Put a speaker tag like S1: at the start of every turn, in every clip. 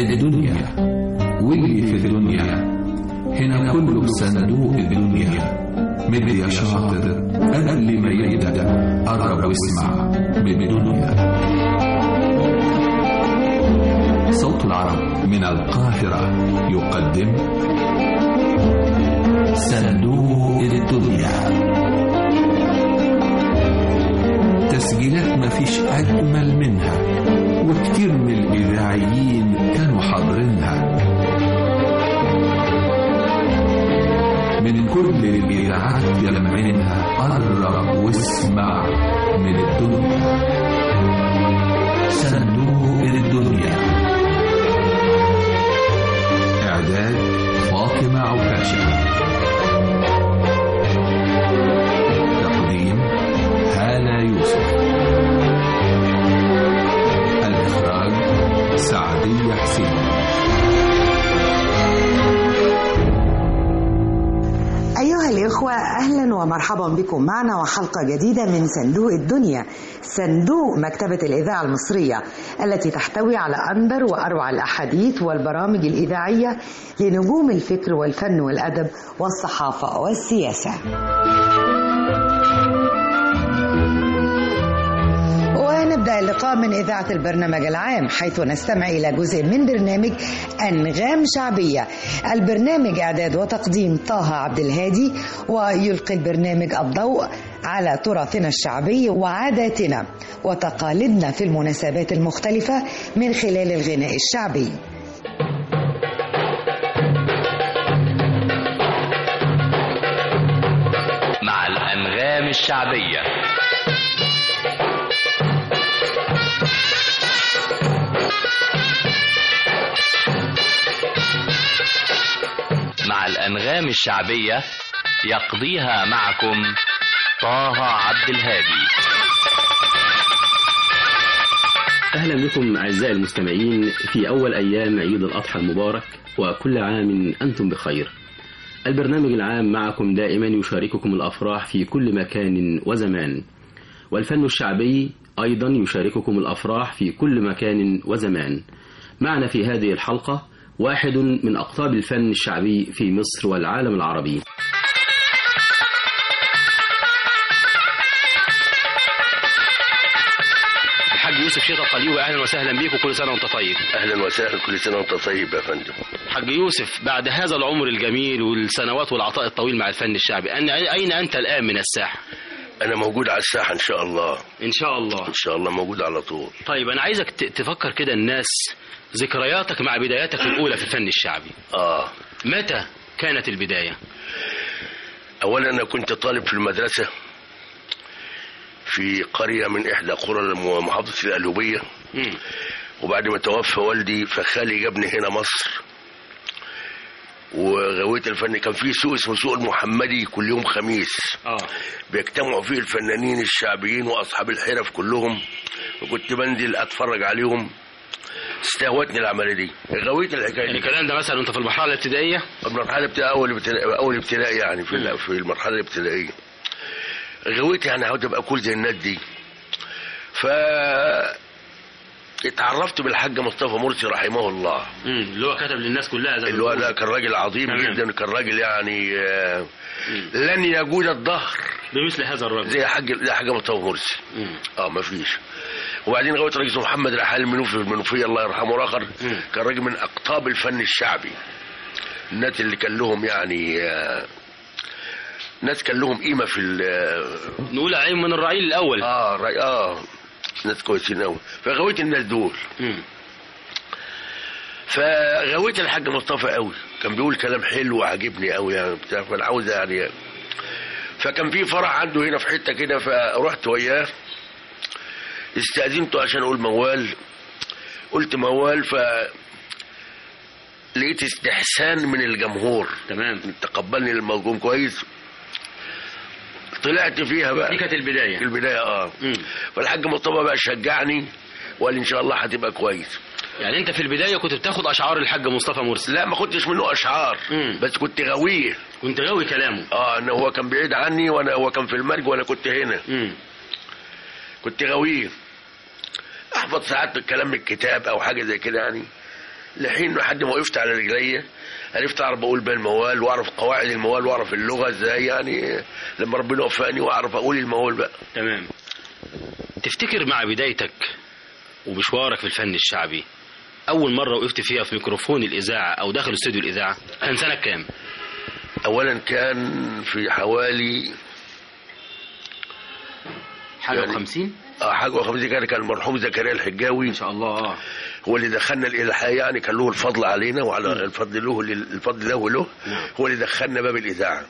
S1: الدنيا واللي في الدنيا هنا كله بصندوق الدنيا مد يا شاطر قبل ما يبدأ قرب واسمع من الدنيا صوت العرب من القاهرة يقدم صندوق الدنيا تسجيلات مفيش أجمل منها وكتير من الإذاعيين كانوا حاضرينها من كل الإذاعات يلمعينها قرب واسمع من الدنيا صندوق الدنيا إعداد فاطمة عكاشة تقديم هالة يوسف الإخراج سعدية حسين
S2: أيها الإخوة أهلا ومرحبا بكم معنا وحلقة جديدة من صندوق الدنيا صندوق مكتبة الإذاعة المصرية التي تحتوي على أندر وأروع الأحاديث والبرامج الإذاعية لنجوم الفكر والفن والأدب والصحافة والسياسة ونبدأ اللقاء من إذاعة البرنامج العام حيث نستمع إلى جزء من برنامج أنغام شعبية البرنامج إعداد وتقديم طه عبد الهادي ويلقي البرنامج الضوء على تراثنا الشعبي وعاداتنا وتقاليدنا في المناسبات المختلفة من خلال الغناء الشعبي
S3: مع الأنغام الشعبية مع الأنغام الشعبية يقضيها معكم طه عبد الهادي
S4: أهلا بكم أعزائي المستمعين في أول أيام عيد الأضحى المبارك وكل عام أنتم بخير البرنامج العام معكم دائما يشارككم الأفراح في كل مكان وزمان والفن الشعبي أيضا يشارككم الأفراح في كل مكان وزمان معنا في هذه الحلقة واحد من أقطاب الفن الشعبي في مصر والعالم العربي
S5: الحاج يوسف شيخ القليوي اهلا وسهلا بيك وكل سنه وانت طيب
S6: اهلا وسهلا كل سنه وانت طيب يا فندم
S5: حاج يوسف بعد هذا العمر الجميل والسنوات والعطاء الطويل مع الفن الشعبي أن- اين انت الان من الساحه
S6: انا موجود على الساحه ان شاء الله
S5: ان شاء الله
S6: ان شاء الله موجود على طول
S5: طيب انا عايزك ت- تفكر كده الناس ذكرياتك مع بداياتك الاولى في الفن الشعبي
S6: اه
S5: متى كانت البدايه
S6: اولا انا كنت طالب في المدرسه في قريه من احدى قرى الم- محافظه القلوبيه
S5: مم.
S6: وبعد ما توفى والدي فخالي جابني هنا مصر وغويت الفن كان في سوق اسمه سوق المحمدي كل يوم خميس
S5: اه
S6: بيجتمعوا فيه الفنانين الشعبيين واصحاب الحرف كلهم وكنت بنزل اتفرج عليهم استهوتني العمليه دي غويت الحكايه
S5: يعني
S6: دي
S5: الكلام ده مثلا وانت في المرحله الابتدائيه
S6: المرحله الابتدائيه اول ابتدائي اول ابتدائي يعني في ال- في المرحله الابتدائيه غويت يعني عاوز ابقى كل زي الناس دي ف اتعرفت بالحاج مصطفى مرسي رحمه الله
S5: مم. اللي هو كتب للناس كلها زي ما
S6: اللي هو
S5: بتقول.
S6: ده كان راجل عظيم
S5: تمام.
S6: جدا كان راجل يعني آه، لن يجود الظهر
S5: بمثل هذا الرجل
S6: زي حاج زي حاج مصطفى مرسي
S5: مم.
S6: اه ما فيش وبعدين غويت راجل اسمه محمد رحال المنوفي في المنوفيه الله يرحمه الاخر
S5: مم.
S6: كان راجل من اقطاب الفن الشعبي الناس اللي كان لهم يعني آه، ناس كان لهم قيمه في ال-
S5: نقول عليهم من الرعيل الاول
S6: اه رأي اه ناس كويسين قوي فغويت الناس دول
S5: مم.
S6: فغويت الحاج مصطفى قوي كان بيقول كلام حلو وعجبني قوي يعني بتاع فانا عاوز يعني فكان في فرح عنده هنا في حته كده فرحت وياه استأذنته عشان اقول موال قلت موال ف لقيت استحسان من الجمهور
S5: تمام
S6: تقبلني الموجود كويس طلعت فيها بقى
S5: دي كانت البدايه
S6: في البدايه اه
S5: مم.
S6: فالحاج مصطفى بقى شجعني وقال ان شاء الله هتبقى كويس
S5: يعني انت في البدايه كنت بتاخد اشعار الحاج مصطفى مرسي
S6: لا ما كنتش منه اشعار
S5: مم.
S6: بس كنت غاويه
S5: كنت غاوي كلامه
S6: اه ان هو كان بعيد عني وانا هو كان في المرج وانا كنت هنا
S5: مم.
S6: كنت غاويه احفظ ساعات الكلام من الكتاب او حاجه زي كده يعني لحين لحد ما وقفت على رجلي عرفت اعرف بقول بقى الموال واعرف قواعد الموال واعرف اللغه ازاي يعني لما ربنا وفقني واعرف اقول الموال بقى
S5: تمام تفتكر مع بدايتك ومشوارك في الفن الشعبي اول مره وقفت فيها في ميكروفون الاذاعه او داخل استوديو الاذاعه كان سنه كام
S6: اولا كان في حوالي
S5: حاجه
S6: يعني-
S5: وخمسين
S6: اه حاجه وخمسين كان كان المرحوم زكريا الحجاوي
S5: ان شاء الله اه
S6: هو اللي دخلنا الى الحياه يعني كان له الفضل علينا وعلى الفضل له الفضل له له هو اللي دخلنا باب الاذاعه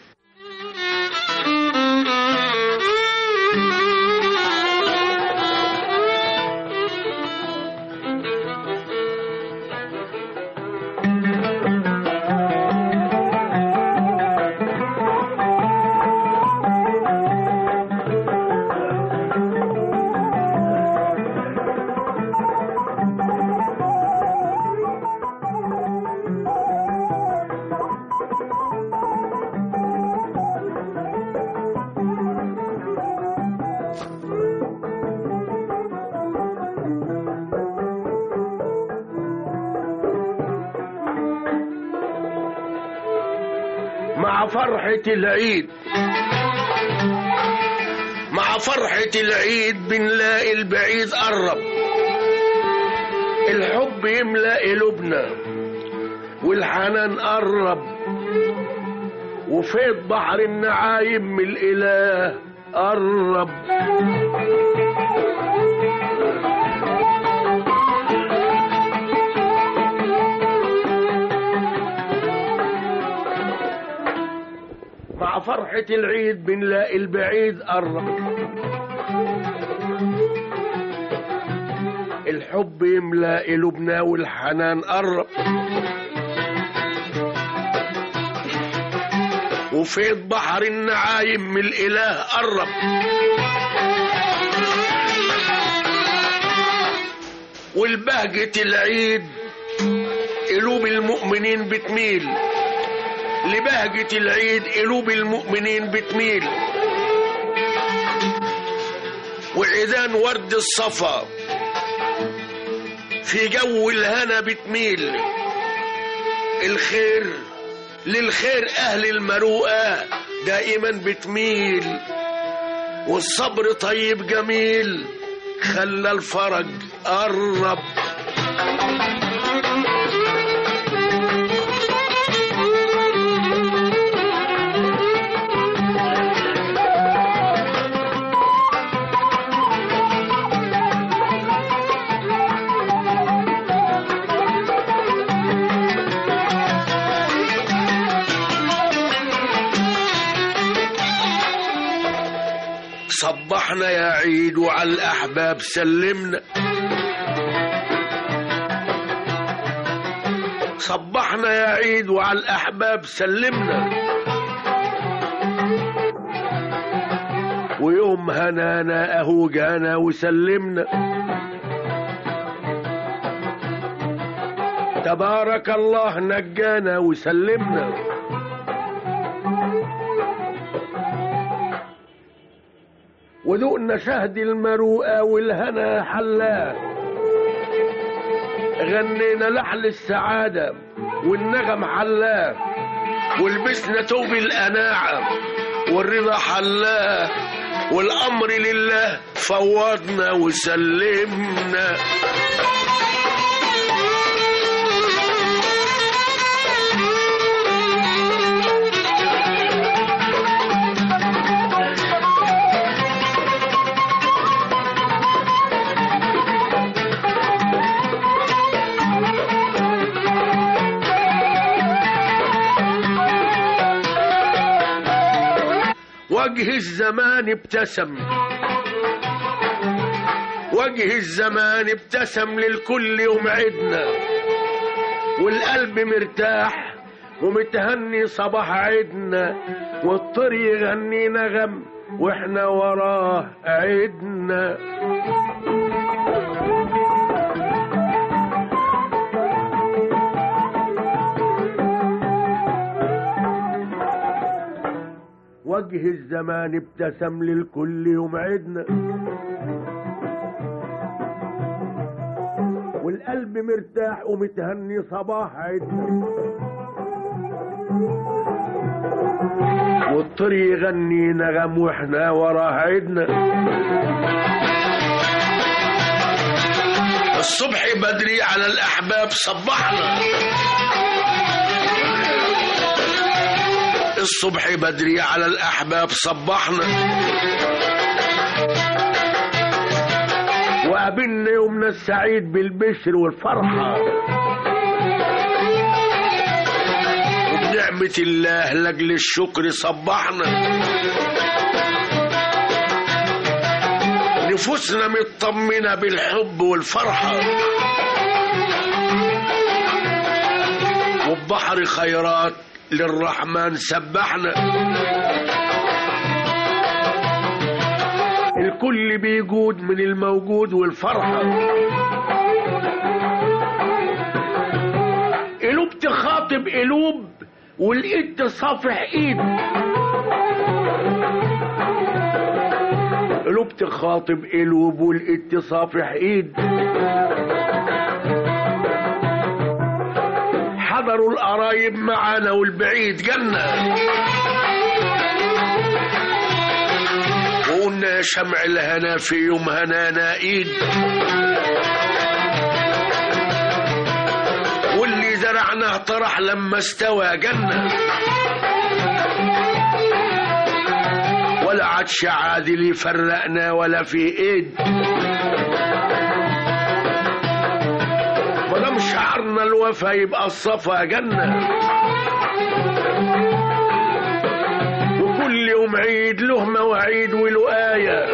S6: مع فرحة العيد مع فرحة العيد بنلاقي البعيد قرب الحب يملأ قلوبنا والحنان قرب وفيض بحر النعايم من الإله قرب مع فرحة العيد بنلاقي البعيد قرب الحب يملأ قلوبنا والحنان قرب وفيض بحر النعايم من الإله قرب والبهجة العيد قلوب المؤمنين بتميل لبهجة العيد قلوب المؤمنين بتميل وعيدان ورد الصفا في جو الهنا بتميل الخير للخير أهل المروءة دائما بتميل والصبر طيب جميل خلى الفرج قرب صبحنا يا عيد وعلى الأحباب سلمنا صبحنا يا عيد وعلى الأحباب سلمنا ويوم هنانا أهو جانا وسلمنا تبارك الله نجانا وسلمنا وذقنا شهد المروءة والهنا حلاه غنينا لحل السعادة والنغم حلاه ولبسنا توب القناعة والرضا حلاه والأمر لله فوضنا وسلمنا وجه الزمان ابتسم وجه الزمان ابتسم للكل يوم عدنا والقلب مرتاح ومتهني صباح عيدنا والطير يغني نغم واحنا وراه عيدنا وجه الزمان ابتسم للكل يوم عدنا والقلب والقلب مرتاح ومتهني صباح عيدنا والطريق يغني نغم واحنا ورا عيدنا الصبح بدري على الأحباب صبحنا الصبح بدري على الأحباب صبحنا وقابلنا يومنا السعيد بالبشر والفرحة وبنعمة الله لأجل الشكر صبحنا نفوسنا مطمنة بالحب والفرحة وبحر خيرات للرحمن سبحنا الكل بيجود من الموجود والفرحة قلوب تخاطب قلوب والايد تصافح ايد قلوب تخاطب قلوب والايد تصافح ايد حضروا القرايب معانا والبعيد جنة وقلنا يا شمع الهنا في يوم هنانا ايد واللي زرعناه طرح لما استوى جنة ولا عادش عادل يفرقنا ولا في ايد ولم شعرنا الوفا يبقى الصفا جنة وكل يوم عيد له مواعيد وله آية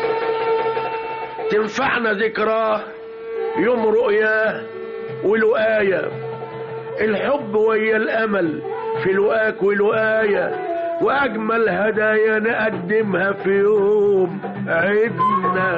S6: تنفعنا ذكراه يوم رؤياه وله آية الحب ويا الأمل في لقاك وله آية وأجمل هدايا نقدمها في يوم عيدنا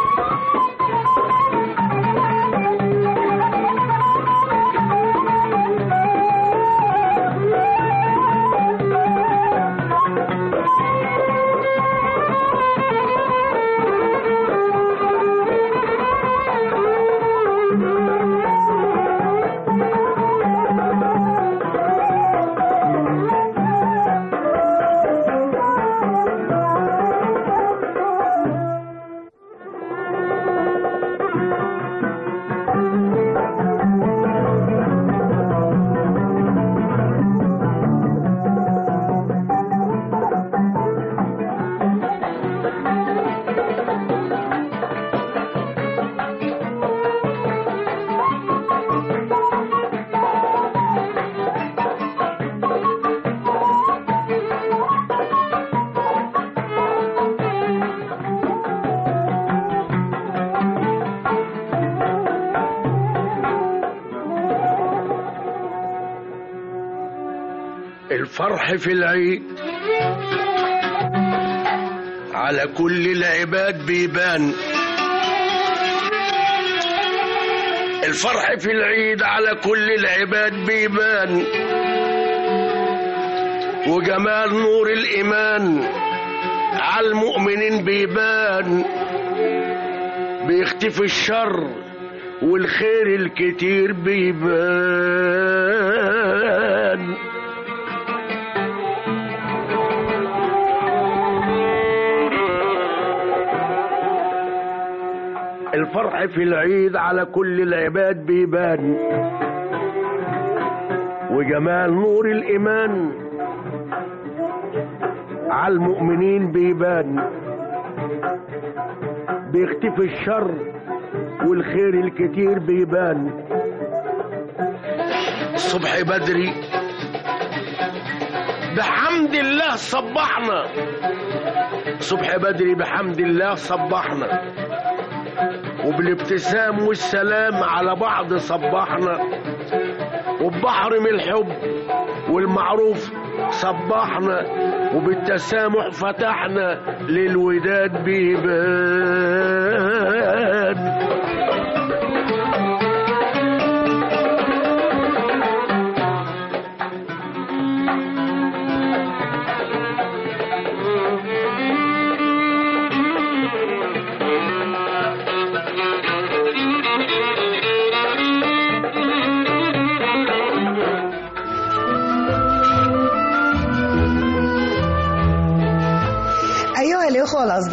S6: الفرح في العيد على كل العباد بيبان الفرح في العيد على كل العباد بيبان وجمال نور الإيمان على المؤمنين بيبان بيختفي الشر والخير الكتير بيبان الفرح في العيد على كل العباد بيبان وجمال نور الإيمان على المؤمنين بيبان بيختفي الشر والخير الكتير بيبان الصبح بدري بحمد الله صبحنا صبح بدري بحمد الله صبحنا وبالابتسام والسلام على بعض صبحنا وببحر من الحب والمعروف صبحنا وبالتسامح فتحنا للوداد بيبان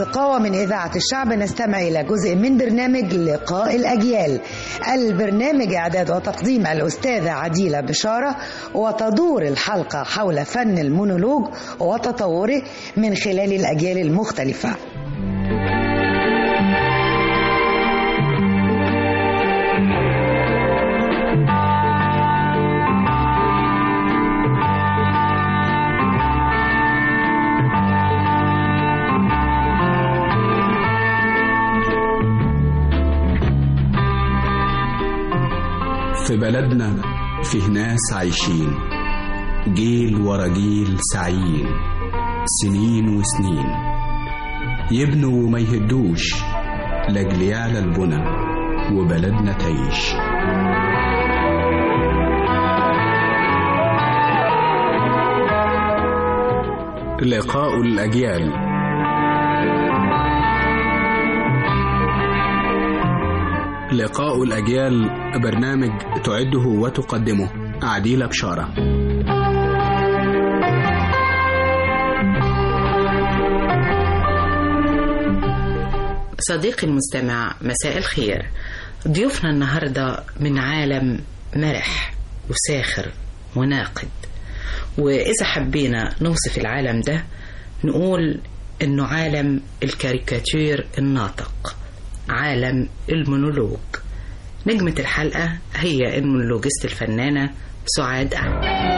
S2: اللقاء ومن إذاعة الشعب نستمع إلى جزء من برنامج لقاء الأجيال البرنامج إعداد وتقديم الأستاذة عديلة بشارة وتدور الحلقة حول فن المونولوج وتطوره من خلال الأجيال المختلفة
S7: في بلدنا فيه ناس عايشين جيل ورا جيل سعيين سنين وسنين يبنوا وما يهدوش لاجل يعلى البنى وبلدنا تعيش لقاء الأجيال لقاء الأجيال برنامج تعده وتقدمه عديلة بشارة
S8: صديقي المستمع مساء الخير ضيوفنا النهاردة من عالم مرح وساخر وناقد وإذا حبينا نوصف العالم ده نقول إنه عالم الكاريكاتير الناطق عالم المونولوج نجمة الحلقة هي المونولوجيست الفنانة سعاد أحمد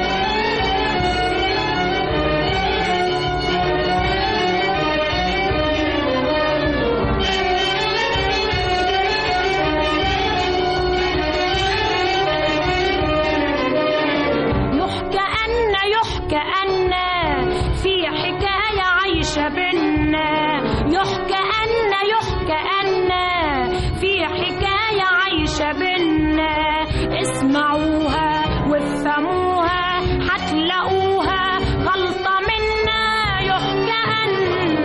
S9: يحكى أن يحكى أن في حكاية عايشة بينا يحكى أن يحكى أن في حكاية عايشة بينا اسمعوها وافهموها هتلاقوها غلطة منا يحكى أن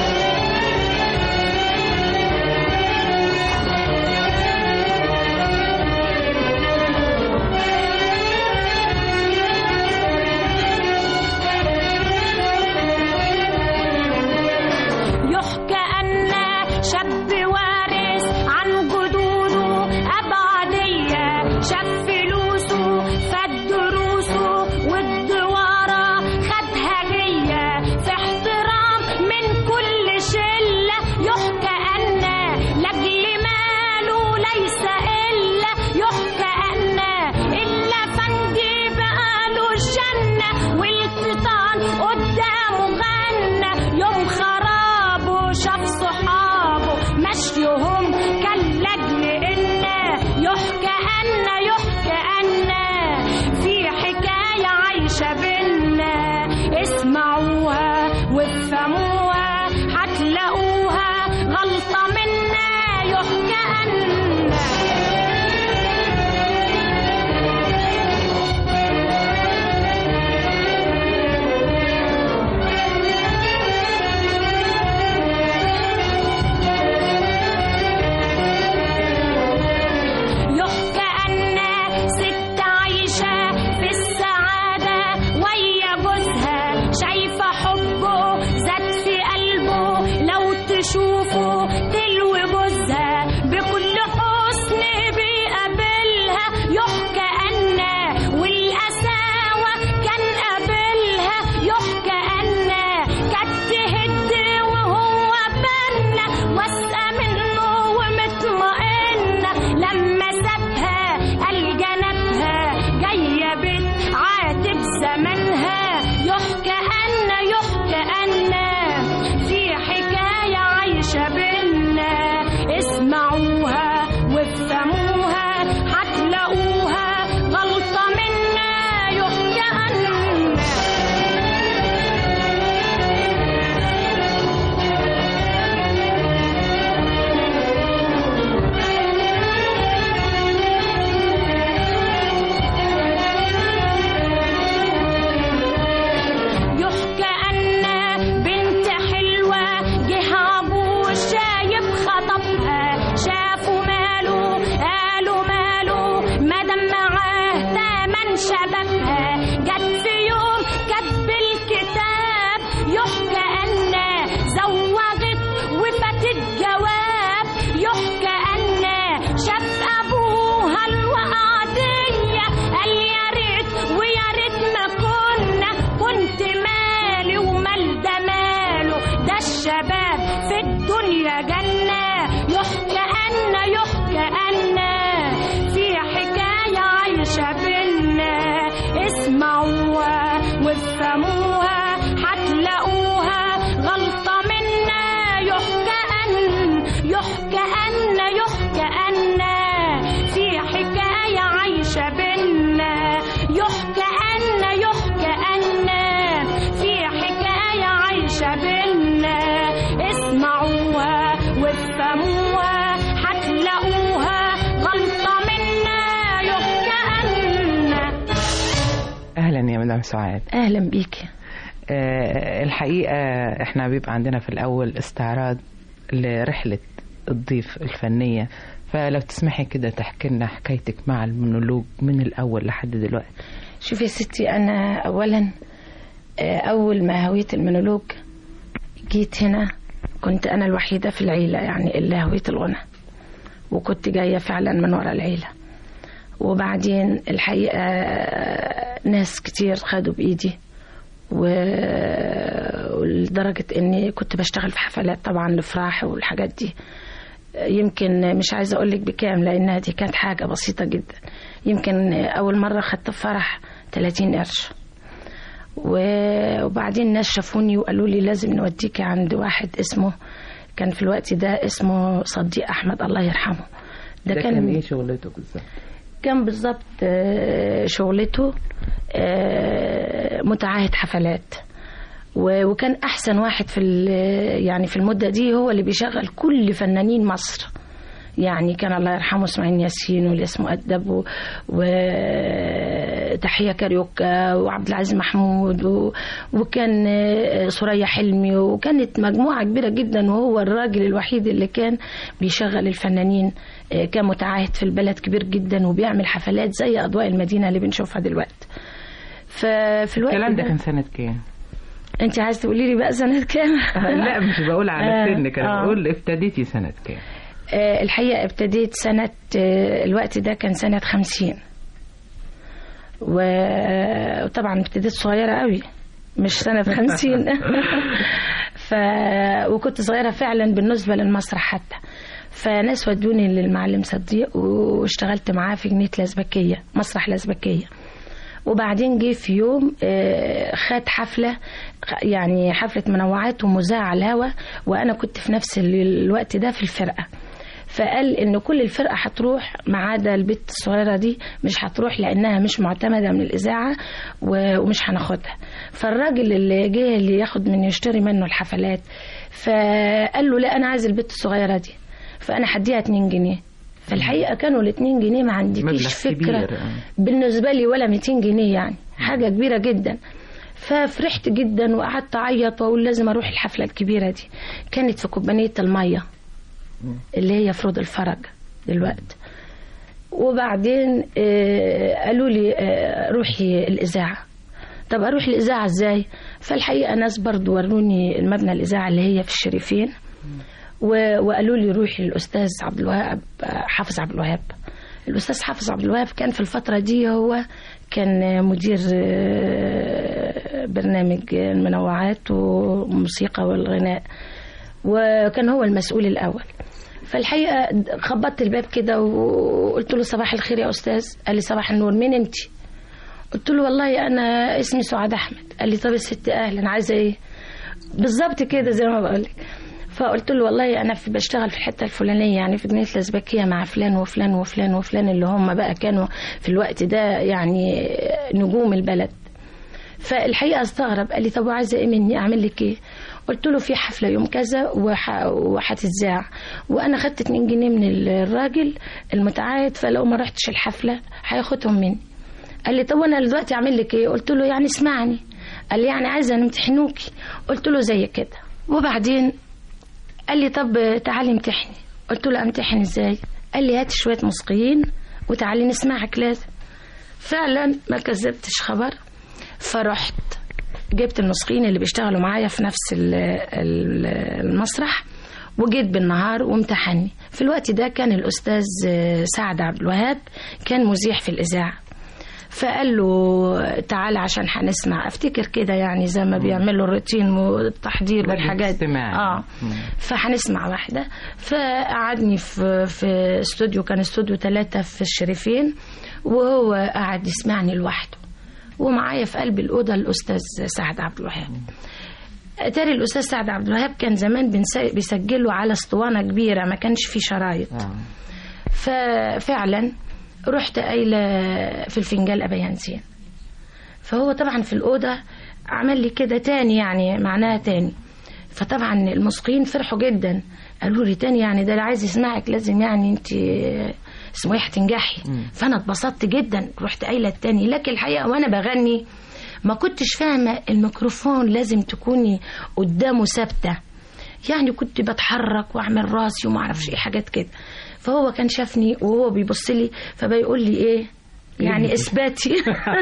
S9: يحكى أن شاب وارث عن جدوده أبعدية شاف فلوسه فاد دروسه والدوارة خد هدية في احترام من كل شلة يحكى أن لأجل ماله ليس إلا يحكى أن إلا فندي بقاله الجنة والقطان قدامه غنى يوم خرابه شاف صحابه مشيهم كان لاجل إن يحكى أن يحكى أن في حكاية عايشة بينا اسمعوها وافهموها هتلاقوها غلطة منا يحكى أن يحكى أن ست عايشة في السعادة ويا جوزها شايفة حبه زاد في قلبه لو تشوفه تلوي جوزها بكل حسن
S10: مدام سعاد
S11: اهلا بيكي
S10: آه الحقيقة احنا بيبقى عندنا في الأول استعراض لرحلة الضيف الفنية فلو تسمحي كده تحكي لنا حكايتك مع المونولوج من الأول لحد دلوقتي
S11: شوفي يا ستي انا اولا آه، اول ما هويت المونولوج جيت هنا كنت انا الوحيده في العيله يعني اللي هويت الغنى وكنت جايه فعلا من ورا العيله وبعدين الحقيقه آه، ناس كتير خدوا بايدي و- ولدرجه اني كنت بشتغل في حفلات طبعا الافراح والحاجات دي يمكن مش عايزه اقول لك بكام لانها دي كانت حاجه بسيطه جدا يمكن اول مره خدت في فرح 30 قرش و- وبعدين الناس شافوني وقالوا لي لازم نوديكي عند واحد اسمه كان في الوقت ده اسمه صديق احمد الله يرحمه
S10: ده كان ايه شغلته بالظبط
S11: كان بالظبط آه، شغلته آه، متعاهد حفلات و- وكان احسن واحد في ال- يعني في المده دي هو اللي بيشغل كل فنانين مصر يعني كان الله يرحمه اسماعيل ياسين واللي اسمه أدب و- وتحية كاريوكا وعبد العزيز محمود و... وكان آه، سوريا حلمي وكانت مجموعة كبيرة جدا وهو الراجل الوحيد اللي كان بيشغل الفنانين آه، كان متعاهد في البلد كبير جدا وبيعمل حفلات زي أضواء المدينة اللي بنشوفها دلوقتي ففي الوقت
S10: الكلام ده كان سنة كام؟
S11: انت عايز تقولي لي بقى سنة كام؟
S10: لا مش بقول على
S11: آه،
S10: سنك انا
S11: آه.
S10: بقول ابتديتي سنة كام؟
S11: آه، الحقيقة ابتديت سنة آه، الوقت ده كان سنة خمسين و- وطبعا ابتديت صغيرة قوي مش سنة خمسين ف... وكنت صغيرة فعلا بالنسبة للمسرح حتى فناس ودوني للمعلم صديق واشتغلت معاه في جنينة لازبكية مسرح لازبكية وبعدين جه في يوم آه، خد حفلة يعني حفلة منوعات ومذاع على الهوا وأنا كنت في نفس الوقت ده في الفرقة فقال ان كل الفرقه هتروح ما عدا البت الصغيره دي مش هتروح لانها مش معتمده من الاذاعه و- ومش هناخدها فالراجل اللي جه اللي ياخد من يشتري منه الحفلات فقال له لا انا عايز البت الصغيره دي فانا هديها 2 جنيه فالحقيقه كانوا ال 2 جنيه ما عندكيش
S10: مبلغ
S11: فكره
S10: كبير، آه.
S11: بالنسبه لي ولا 200 جنيه يعني حاجه كبيره جدا ففرحت جدا وقعدت اعيط واقول لازم اروح الحفله الكبيره دي كانت في كوبانيه الميه اللي هي فروض الفرج دلوقتي وبعدين آه، قالوا لي آه، روحي الإذاعة طب أروح الإذاعة إزاي فالحقيقة ناس برضو وروني المبنى الإذاعة اللي هي في الشريفين و- وقالوا لي روحي الأستاذ عبد الوهاب آه، حافظ عبد الوهاب الأستاذ حافظ عبد الوهاب كان في الفترة دي هو كان مدير آه، برنامج المنوعات والموسيقى والغناء وكان هو المسؤول الأول فالحقيقة خبطت الباب كده وقلت له صباح الخير يا أستاذ قال لي صباح النور مين أنت قلت له والله أنا اسمي سعاد أحمد قال لي طب الست أهلا عايزة إيه بالظبط كده زي ما بقول لك فقلت له والله انا في بشتغل في الحته الفلانيه يعني في جنينه الازبكيه مع فلان وفلان وفلان وفلان اللي هم بقى كانوا في الوقت ده يعني نجوم البلد فالحقيقه استغرب قال لي طب وعايزه ايه مني اعمل لك ايه قلت له في حفله يوم كذا وح- وهتتذاع وانا خدت 2 جنيه من الراجل المتعاهد فلو ما رحتش الحفله هياخدهم مني قال لي طب وانا دلوقتي اعمل لك ايه قلت له يعني اسمعني قال لي يعني عايزه نمتحنوكي قلت له زي كده وبعدين قال لي طب تعالي امتحني قلت له امتحن ازاي قال لي هات شويه موسيقيين وتعالي نسمعك لازم فعلا ما كذبتش خبر فرحت جبت الموسيقيين اللي بيشتغلوا معايا في نفس ال- ال- المسرح وجيت بالنهار وامتحني في الوقت ده كان الأستاذ سعد عبد الوهاب كان مذيع في الإذاعة فقال له تعالى عشان هنسمع افتكر كده يعني زي ما بيعملوا الروتين والتحضير والحاجات
S10: استماع.
S11: اه فهنسمع واحده فقعدني في في استوديو كان استوديو ثلاثة في الشريفين وهو قعد يسمعني لوحده ومعايا في قلب الأوضة الأستاذ سعد عبد الوهاب أتاري الأستاذ سعد عبد الوهاب كان زمان بنس- بيسجله على اسطوانة كبيرة ما كانش فيه شرايط ففعلا رحت قايلة في الفنجان أبيانزين فهو طبعا في الأوضة عمل لي كده تاني يعني معناها تاني فطبعا الموسيقيين فرحوا جدا قالوا لي تاني يعني ده اللي عايز يسمعك لازم يعني انت اسمه ايه هتنجحي فانا اتبسطت جدا رحت قايله التاني لكن الحقيقه وانا بغني ما كنتش فاهمة الميكروفون لازم تكوني قدامه ثابتة يعني كنت بتحرك واعمل راسي وما اعرفش ايه حاجات كده فهو كان شافني وهو بيبص لي فبيقول لي ايه يعني اثباتي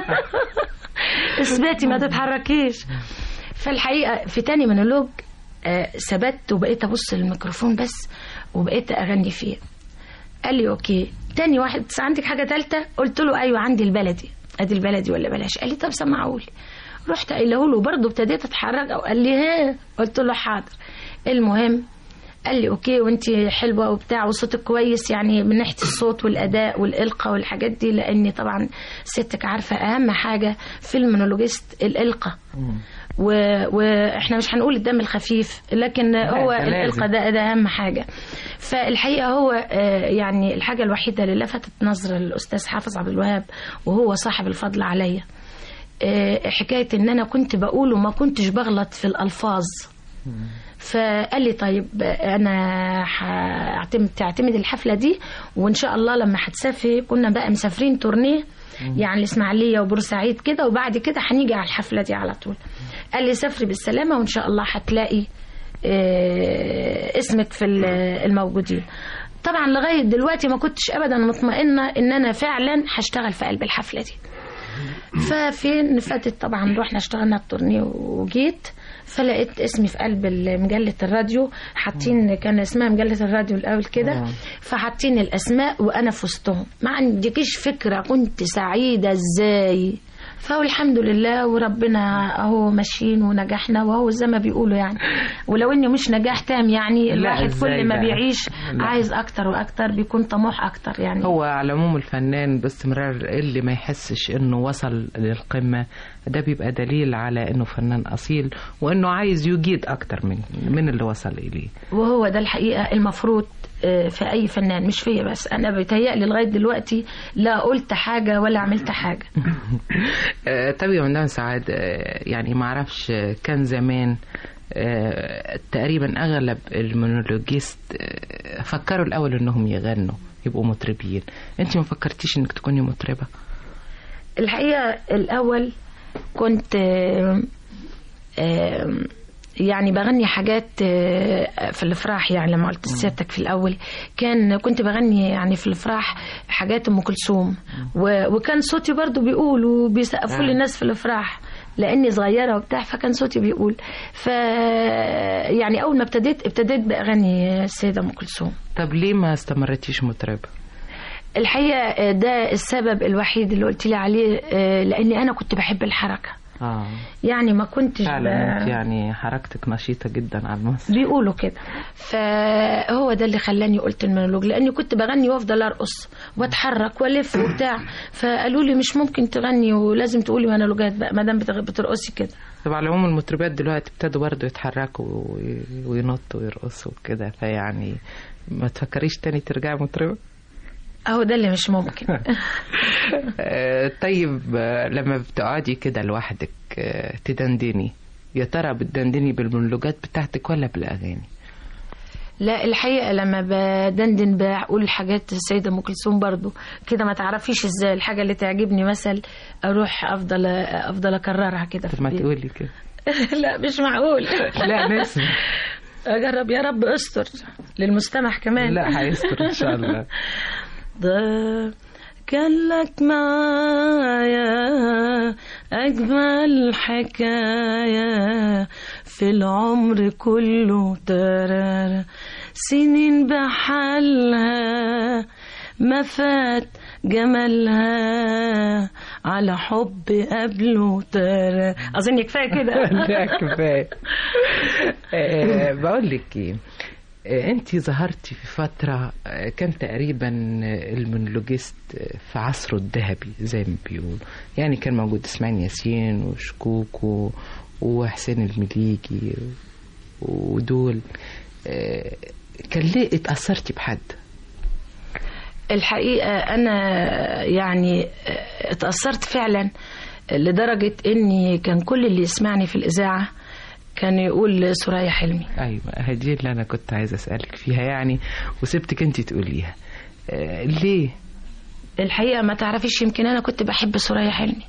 S11: اثباتي ما تتحركيش فالحقيقه في تاني مونولوج آه، ثبت وبقيت ابص للميكروفون بس وبقيت اغني فيه قال لي اوكي تاني واحد "بس عندك حاجه تالتة قلت له ايوه عندي البلدي ادي البلدي ولا بلاش قال لي طب سمعهولي رحت قايله له برضه ابتديت اتحرك او قال لي ها قلت له حاضر المهم قال لي اوكي وانت حلوه وبتاع وصوتك كويس يعني من ناحيه الصوت والاداء والالقاء والحاجات دي لان طبعا ستك عارفه اهم حاجه في المونولوجيست الالقاء و... واحنا مش هنقول الدم الخفيف لكن هو
S10: ده لازم.
S11: الالقاء ده, ده اهم حاجه فالحقيقه هو آه، يعني الحاجه الوحيده اللي لفتت نظر الاستاذ حافظ عبد الوهاب وهو صاحب الفضل عليا آه، حكايه ان انا كنت بقول وما كنتش بغلط في الالفاظ فقال لي طيب انا هعتمد تعتمد الحفله دي وان شاء الله لما هتسافري كنا بقى مسافرين تورنيه يعني الاسماعيليه وبورسعيد كده وبعد كده هنيجي على الحفله دي على طول قال لي سافري بالسلامه وان شاء الله هتلاقي آه، اسمك في ال- الموجودين طبعا لغايه دلوقتي ما كنتش ابدا مطمئنه ان انا فعلا هشتغل في قلب الحفله دي ففين فاتت طبعا رحنا اشتغلنا التورنيه وجيت فلقيت اسمي في قلب ال- مجلة الراديو حاطين كان اسمها مجلة الراديو الأول كده فحاطين الأسماء وأنا في وسطهم ما عندكيش فكرة كنت سعيدة إزاي فالحمد لله وربنا اهو ماشيين ونجحنا وهو زي ما بيقولوا يعني ولو اني مش نجاح تام يعني
S10: لا،
S11: الواحد
S10: إزاي
S11: كل ما
S10: بقى؟
S11: بيعيش
S10: لا.
S11: عايز اكتر واكتر بيكون طموح اكتر يعني
S10: هو على العموم الفنان باستمرار اللي ما يحسش انه وصل للقمة ده بيبقى دليل على انه فنان اصيل وانه عايز يجيد اكتر من من اللي وصل اليه
S11: وهو ده الحقيقة المفروض آه، في أي فنان مش فيا بس أنا بيتهيألي لغاية دلوقتي لا قلت حاجة ولا عملت حاجة
S10: آه، طب يا مدام سعاد آه، يعني ما اعرفش آه، كان زمان آه، تقريبا اغلب المونولوجيست آه، فكروا الاول انهم يغنوا يبقوا مطربين انت ما فكرتيش انك تكوني مطربة
S11: الحقيقة الأول كنت آه، آه، يعني بغني حاجات آه، في الافراح يعني لما قلت لسيادتك في الاول كان كنت بغني يعني في الافراح حاجات ام كلثوم و- وكان صوتي برضو بيقول وبيسقفوا لي
S10: آه.
S11: الناس في الافراح لاني صغيره وبتاع فكان صوتي بيقول ف يعني اول ما ابتديت ابتديت باغاني السيده ام كلثوم
S10: طب ليه ما استمرتيش مطربة
S11: الحقيقه ده السبب الوحيد اللي قلت لي عليه آه، لاني انا كنت بحب الحركه
S10: اه
S11: يعني ما كنتش
S10: فعلا
S11: ب-
S10: انت يعني حركتك نشيطة جدا على المسرح
S11: بيقولوا كده فهو ده اللي خلاني قلت المونولوج لاني كنت بغني وافضل ارقص واتحرك والف وبتاع فقالوا لي مش ممكن تغني ولازم تقولي مونولوجات بقى ما دام بتغ- بترقصي كده
S10: طب على العموم المطربات دلوقتي ابتدوا برضه يتحركوا وي- وينطوا ويرقصوا وكده فيعني ما تفكريش تاني ترجعي مطربة
S11: اهو ده اللي مش ممكن
S10: آه، طيب آه، لما بتقعدي كده لوحدك آه، تدندني يا ترى بتدندني بالمونولوجات بتاعتك ولا بالاغاني
S11: لا الحقيقه لما بدندن بقول حاجات السيده ام كلثوم برضو كده ما تعرفيش ازاي الحاجه اللي تعجبني مثل اروح افضل افضل اكررها كده في
S10: طب ما
S11: البيت.
S10: تقولي كده
S11: لا مش معقول
S10: لا نسمع
S11: اجرب يا رب استر للمستمع كمان
S10: لا هيستر ان شاء الله
S11: ده كان لك معايا أجمل حكاية في العمر كله ترى سنين بحالها ما فات جمالها على حب قبله ترى أظن كفاية كده
S10: لا كفايه آه، بقول لك ايه آه، انت ظهرتي في فترة آه، كان تقريبا آه، المونولوجيست آه، في عصره الذهبي زي ما بيقولوا يعني كان موجود اسماعيل ياسين وشكوك و- وحسين المليجي ودول آه، كان ليه اتأثرتي بحد
S11: الحقيقة أنا يعني اتأثرت فعلا لدرجة إني كان كل اللي يسمعني في الإذاعة كان يقول سوريا حلمي
S10: ايوه هدي اللي انا كنت عايزه اسالك فيها يعني وسبتك انت تقوليها آه، ليه
S11: الحقيقة ما تعرفيش يمكن أنا كنت بحب سوريا حلمي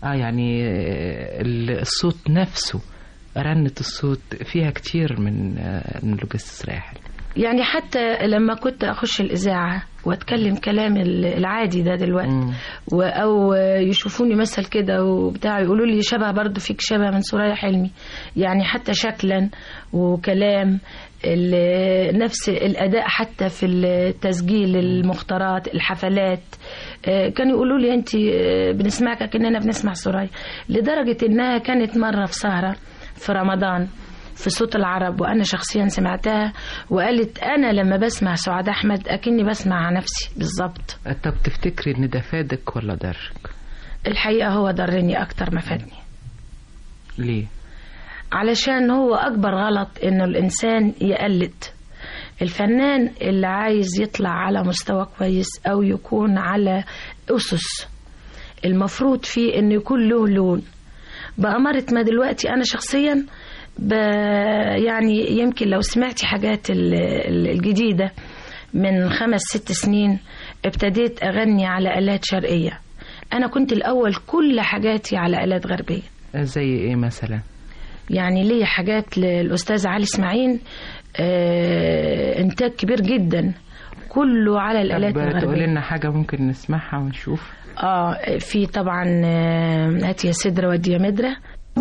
S10: اه يعني آه، ال- الصوت نفسه رنة الصوت فيها كتير من آه، من لوجيس راحل
S11: يعني حتى لما كنت اخش الاذاعه واتكلم كلام ال- العادي ده دلوقتي و- او يشوفوني مثل كده وبتاع يقولوا لي شبه برضو فيك شبه من سوريا حلمي يعني حتى شكلا وكلام ال- نفس الاداء حتى في التسجيل المختارات الحفلات آه، كانوا يقولوا لي انت آه، بنسمعك كاننا بنسمع سوريا لدرجه انها كانت مره في سهره في رمضان في صوت العرب وانا شخصيا سمعتها وقالت انا لما بسمع سعاد احمد اكني بسمع نفسي بالظبط
S10: طب تفتكري ان ده فادك ولا ضرك
S11: الحقيقه هو ضرني اكتر ما فادني
S10: ليه
S11: علشان هو اكبر غلط انه الانسان يقلد الفنان اللي عايز يطلع على مستوى كويس او يكون على اسس المفروض فيه انه يكون له لون بأمارة ما دلوقتي انا شخصيا ب يعني يمكن لو سمعتي حاجات ال- ال- الجديدة من خمس ست سنين ابتديت أغني على آلات شرقية أنا كنت الأول كل حاجاتي على آلات غربية
S10: زي ايه مثلا
S11: يعني ليا حاجات للأستاذ علي إسماعيل آه إنتاج كبير جدا كله على الآلات
S10: طب تقولي
S11: الغربية
S10: لنا حاجة ممكن نسمعها ونشوف
S11: اه في طبعا آه، هات يا سدرة ودي يا مدرة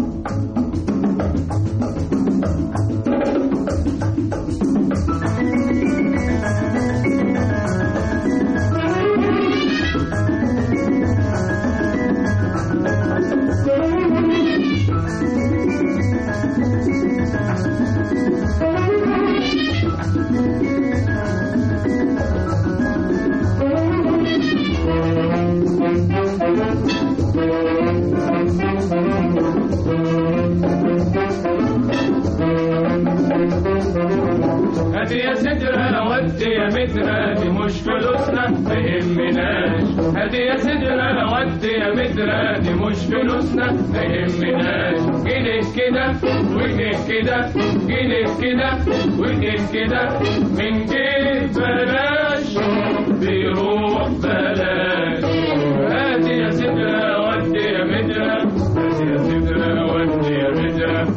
S12: هاتي يا سدرة ودي يا مترة دي مش فلوسنا ما يهمناش هاتي يا سدرة ودي يا مترة دي مش فلوسنا ما يهمناش جنيه كده وجنيه كده جنيه كده وجنيه كده من جيب بلاش بيروح بلاش هاتي يا سدرة ودي يا مترة هاتي يا سدرة ودي يا مترة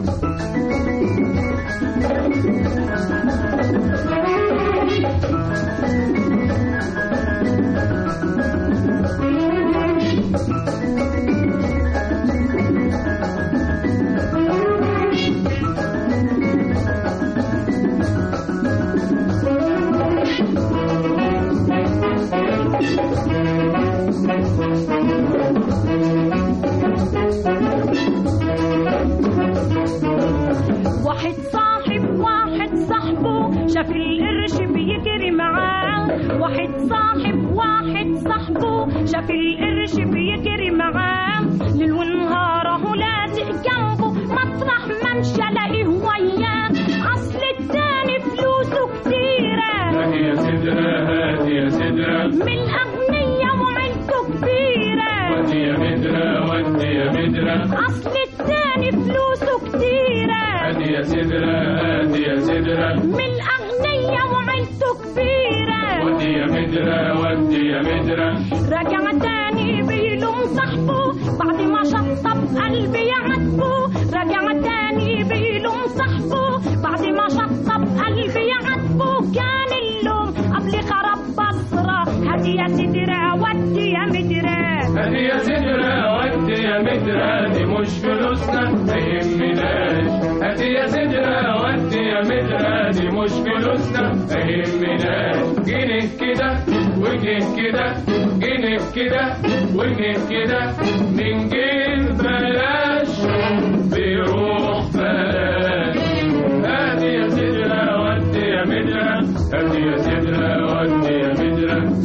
S9: واحد صاحب واحد صاحبه شاف القرش بيجري معاه واحد صاحب واحد صاحبه شاف القرش بيجري معاه ليل ونهار اهو لازق جنبه مطرح ما مشى الاقيه وياه اصل التاني فلوسه كتيره
S12: هاتي يا سدرة هاتي يا سدرة
S9: من اغنية وعيلته كبيره
S12: ودي يا مدرة ودي يا مدرة
S9: اصل التاني فلوسه كتيره
S12: هاتي يا سدرة هاتي يا سدرة
S9: من اغنية وعيلته كبيره
S12: ودي يا مدرة ودي يا مدرة
S9: رجع تاني بيلوم صاحبه بعد ما شطب قلبي يعاتبه رجع تاني بيلوم صاحبه بعد ما شطب قلبي يعاتبه كان اللوم قبل خرب بصرة هدي يا سدرة ودي يا مدرة
S12: هاتي يا سدرة ودي يا مدرة دي مش فلوسنا ما يهمناش هاتي يا سدرة ودي يا مدرة دي مش فلوسنا ما يهمناش جنيه كده وجنيه كده جنيه كده وجنيه كده من جيب بلاش بيروح بلاش هاتي يا سدرة ودي يا مدرة هاتي يا سدرة ودي يا مدرة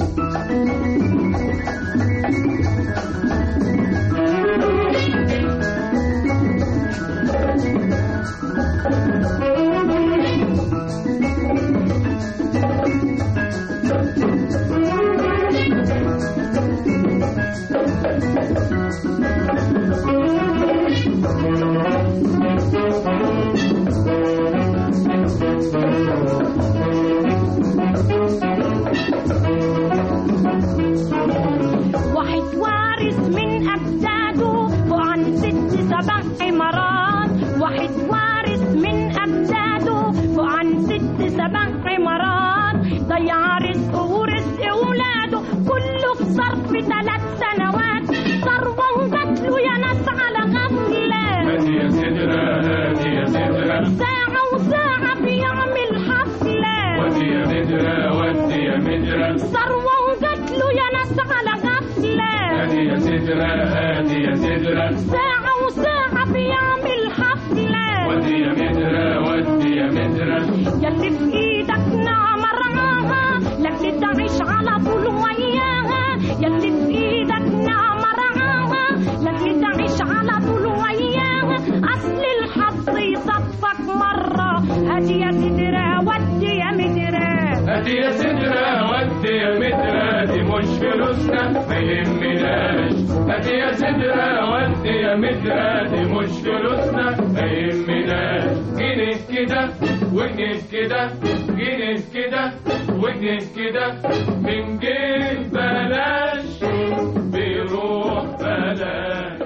S9: واحد وارث من أجداده فوق عن ست سبع عمارات ضيع رزقه ورزق ولاده كله في ظرف ثلاث سنوات ثروة وجات له يا ناس على غفلة
S12: هاتي يا سدرة هاتي يا سدرة
S9: ساعة وساعة بيعمل حفلة
S12: ودي يا مدرة ودي يا مدرة
S9: ثروة وجات له يا ناس على غفلة
S12: هاتي يا سدرة هاتي يا سدرة
S9: ساعة وساعة بيعمل حفلة
S12: ودي يا مدرة ودي يا مدرة
S9: يلي في ايدك نعمة رعاها لك تعيش على طول وياها يلي في ايدك نعمة رعاها لك تعيش على طول وياها اصل الحظ يصفك مرة هاتي يا سدرة ودي يا مدرة
S12: هاتي يا سدرة ودي يا مدرة دي مش فلوسنا ما يهمناش هاتي يا سدرة ودي يا مدرة دي مش فلوسنا ما يهمناش جنيه كده وجنيه كده جنيه كده وجنيه كده من جيب بلاش بيروح بلاش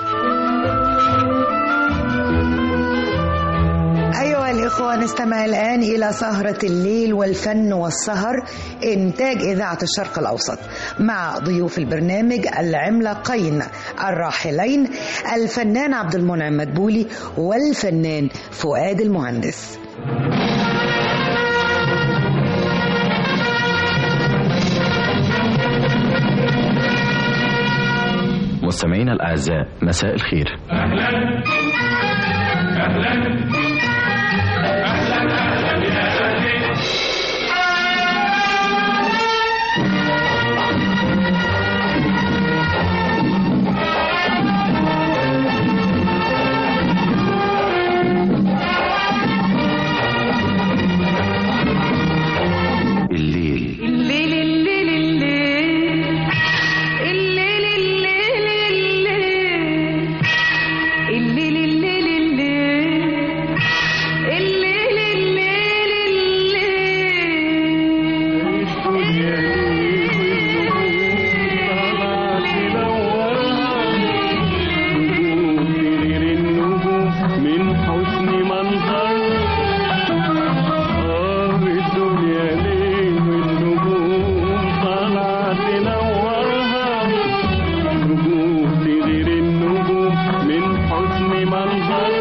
S2: أيها الإخوة نستمع الآن إلى سهرة الليل والفن والسهر إنتاج إذاعة الشرق الأوسط مع ضيوف البرنامج العملاقين الراحلين الفنان عبد المنعم مدبولي والفنان فؤاد المهندس
S13: مستمعينا الأعزاء مساء الخير
S12: أهلا أهلا أهلا أهلا يا أهلي
S13: الليل
S9: الليل الليل الليل الليل الليل الليل الليل الليل الليل الليل
S12: من حسن منظر آه الدنيا ليه والنجوم طالعة تنورها نجوم تغير النجوم من حسن منظر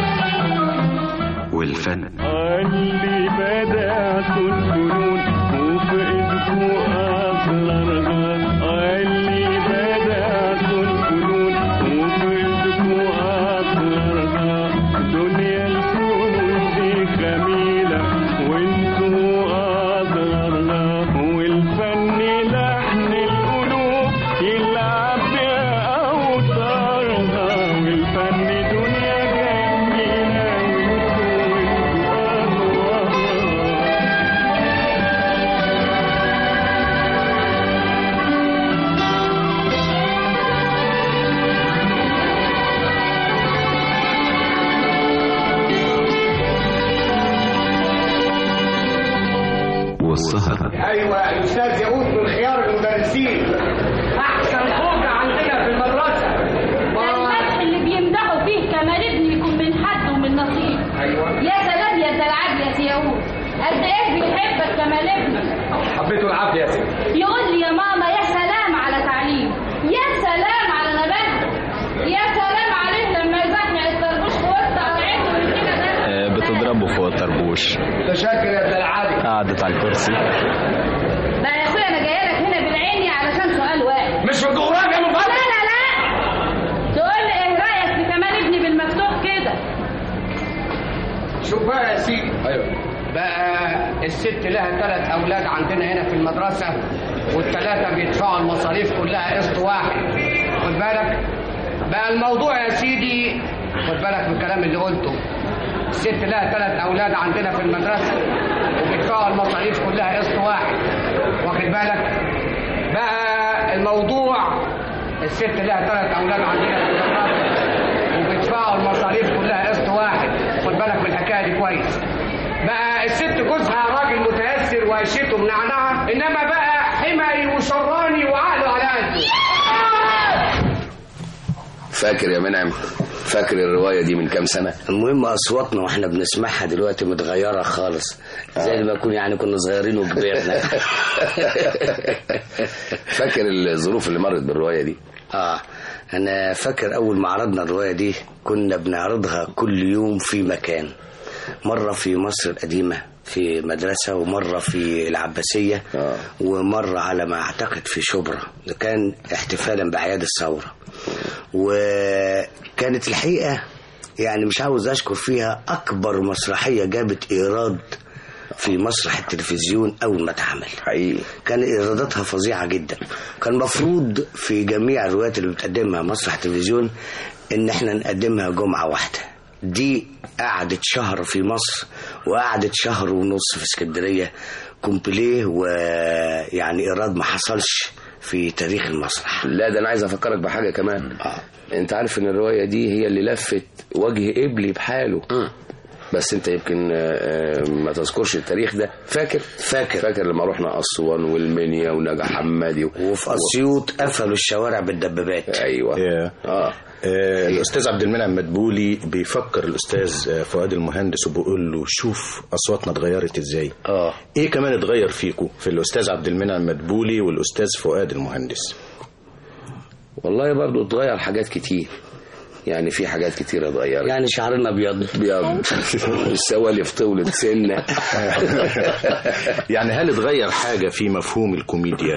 S13: والفن
S12: اللي بدأت الفنون وفي إيدكم أصغرها اللي بدأت الفنون وفي إيدكم أصغرها دنيا الفنون دي جميلة وانتوا أصغرها والفن لحن القلوب يلعب بأوتارها والفن دنيا جميلة وانتوا أصغرها
S13: والسهر
S14: ايوه الاستاذ ياقوت من خيار المدرسين احسن خوجه عندنا في المدرسه
S15: المدح اللي بيمدحوا فيه كمال ابني يكون من حد ومن نصيب
S14: ايوه
S15: يا سلام يا دلعب يا سياوود قد ايه بيحبك كمال ابني
S14: حبيته العافيه يا ستي
S15: يقول لي يا ماما يا سلام على تعليم يا سلام على نبات يا سلام عليه لما يزحلق الطربوش في وسط قطعته من كده ده
S13: بتضربه فوق الطربوش
S14: متشكر يا دلعابي
S13: قعدت على الكرسي
S15: بقى يا اخويا انا جايه لك هنا بالعيني علشان سؤال واحد
S14: مش في الجغرافيا من
S15: لا
S14: فضلك
S15: لا لا تقول لي ايه رايك في كمال ابني بالمفتوح كده
S14: شوف بقى يا سيدي ايوه بقى الست لها ثلاث اولاد عندنا هنا في المدرسه والثلاثه بيدفعوا المصاريف كلها قسط واحد خد بالك بقى الموضوع يا سيدي خد بالك من الكلام اللي قلته الست لها ثلاث اولاد عندنا في المدرسه وبيدفعوا المصاريف كلها قسط واحد واخد بالك بقى الموضوع الست لها ثلاث اولاد عندنا في المدرسه وبيدفعوا المصاريف كلها قسط واحد خد بالك من الحكايه دي كويس بقى الست جوزها راجل متيسر وعيشته منعنعه انما بقى حمي وشراني وعقله على قده
S16: فاكر يا منعم فاكر الروايه دي من كام سنه
S17: المهم اصواتنا واحنا بنسمعها دلوقتي متغيره خالص زي ما يكون يعني كنا صغيرين وكبرنا
S16: فاكر الظروف اللي مرت بالروايه دي
S17: اه انا فاكر اول ما عرضنا الروايه دي كنا بنعرضها كل يوم في مكان مره في مصر القديمه في مدرسة ومرة في العباسية ومرة على ما أعتقد في شبرا ده كان احتفالا بأعياد الثورة وكانت الحقيقة يعني مش عاوز أشكر فيها أكبر مسرحية جابت إيراد في مسرح التلفزيون أول ما اتعمل
S16: حقيقي
S17: كان إيراداتها فظيعة جدا كان مفروض في جميع الروايات اللي بتقدمها مسرح التلفزيون إن احنا نقدمها جمعة واحدة دي قعدت شهر في مصر وقعدت شهر ونص في اسكندرية كومبليه ويعني إيراد ما حصلش في تاريخ المسرح
S16: لا ده انا عايز افكرك بحاجه كمان آه. انت عارف ان الروايه دي هي اللي لفت وجه قبلي بحاله
S17: م.
S16: بس انت يمكن ما تذكرش التاريخ ده فاكر
S17: فاكر
S16: فاكر لما رحنا اسوان والمنيا ونجا حمادي و...
S17: وفي اسيوط قفلوا الشوارع بالدبابات
S16: ايوه
S18: yeah.
S16: اه
S18: آه الاستاذ عبد المنعم مدبولي بيفكر الاستاذ فؤاد المهندس وبيقول له شوف اصواتنا اتغيرت ازاي
S17: اه
S18: ايه كمان اتغير فيكم في الاستاذ عبد المنعم مدبولي والاستاذ فؤاد المهندس
S16: والله برضو اتغير حاجات كتير يعني في حاجات كتير اتغيرت
S17: يعني شعرنا ابيض
S16: ابيض السوالف طولت سنه
S18: يعني هل اتغير حاجه في مفهوم الكوميديا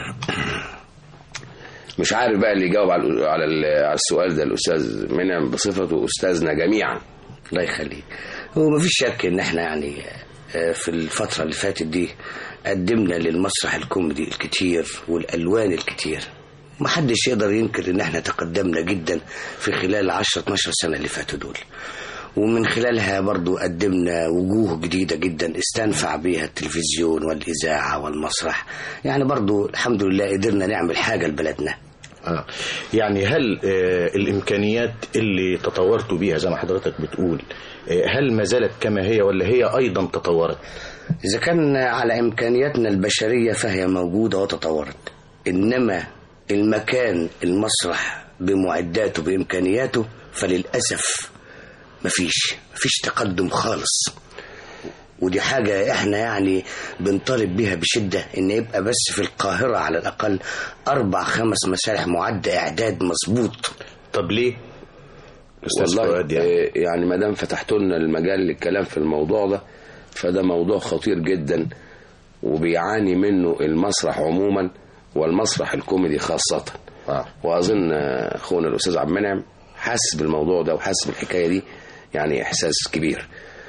S16: مش عارف بقى اللي يجاوب على على على السؤال ده الاستاذ منعم بصفته استاذنا جميعا
S17: الله يخليك هو مفيش شك ان احنا يعني في الفتره اللي فاتت دي قدمنا للمسرح الكوميدي الكتير والالوان الكتير ما حدش يقدر ينكر ان احنا تقدمنا جدا في خلال 10 12 سنه اللي فاتوا دول ومن خلالها برضو قدمنا وجوه جديدة جدا استنفع بيها التلفزيون والإذاعة والمسرح يعني برضو الحمد لله قدرنا نعمل حاجة لبلدنا
S18: آه. يعني هل آه الإمكانيات اللي تطورتوا بيها زي ما حضرتك بتقول آه هل ما زالت كما هي ولا هي أيضا تطورت
S17: إذا كان على إمكانياتنا البشرية فهي موجودة وتطورت إنما المكان المسرح بمعداته بإمكانياته فللأسف مفيش مفيش تقدم خالص ودي حاجة احنا يعني بنطالب بيها بشدة ان يبقى بس في القاهرة على الاقل اربع خمس مسارح معدة اعداد مظبوط
S18: طب ليه
S16: والله يعني, يعني ما دام فتحتوا لنا المجال للكلام في الموضوع ده فده موضوع خطير جدا وبيعاني منه المسرح عموما والمسرح الكوميدي خاصة
S18: آه.
S16: وأظن أخونا الأستاذ عبد المنعم حاسس بالموضوع ده وحاسس بالحكاية دي يعني إحساس كبير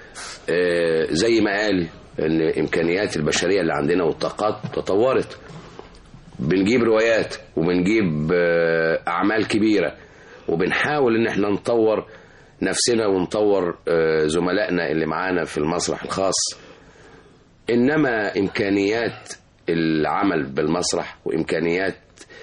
S16: آه زي ما قال إن إمكانيات البشرية اللي عندنا والطاقات تطورت بنجيب روايات وبنجيب آه أعمال كبيرة وبنحاول إن احنا نطور نفسنا ونطور آه زملائنا اللي معانا في المسرح الخاص إنما إمكانيات العمل بالمسرح وإمكانيات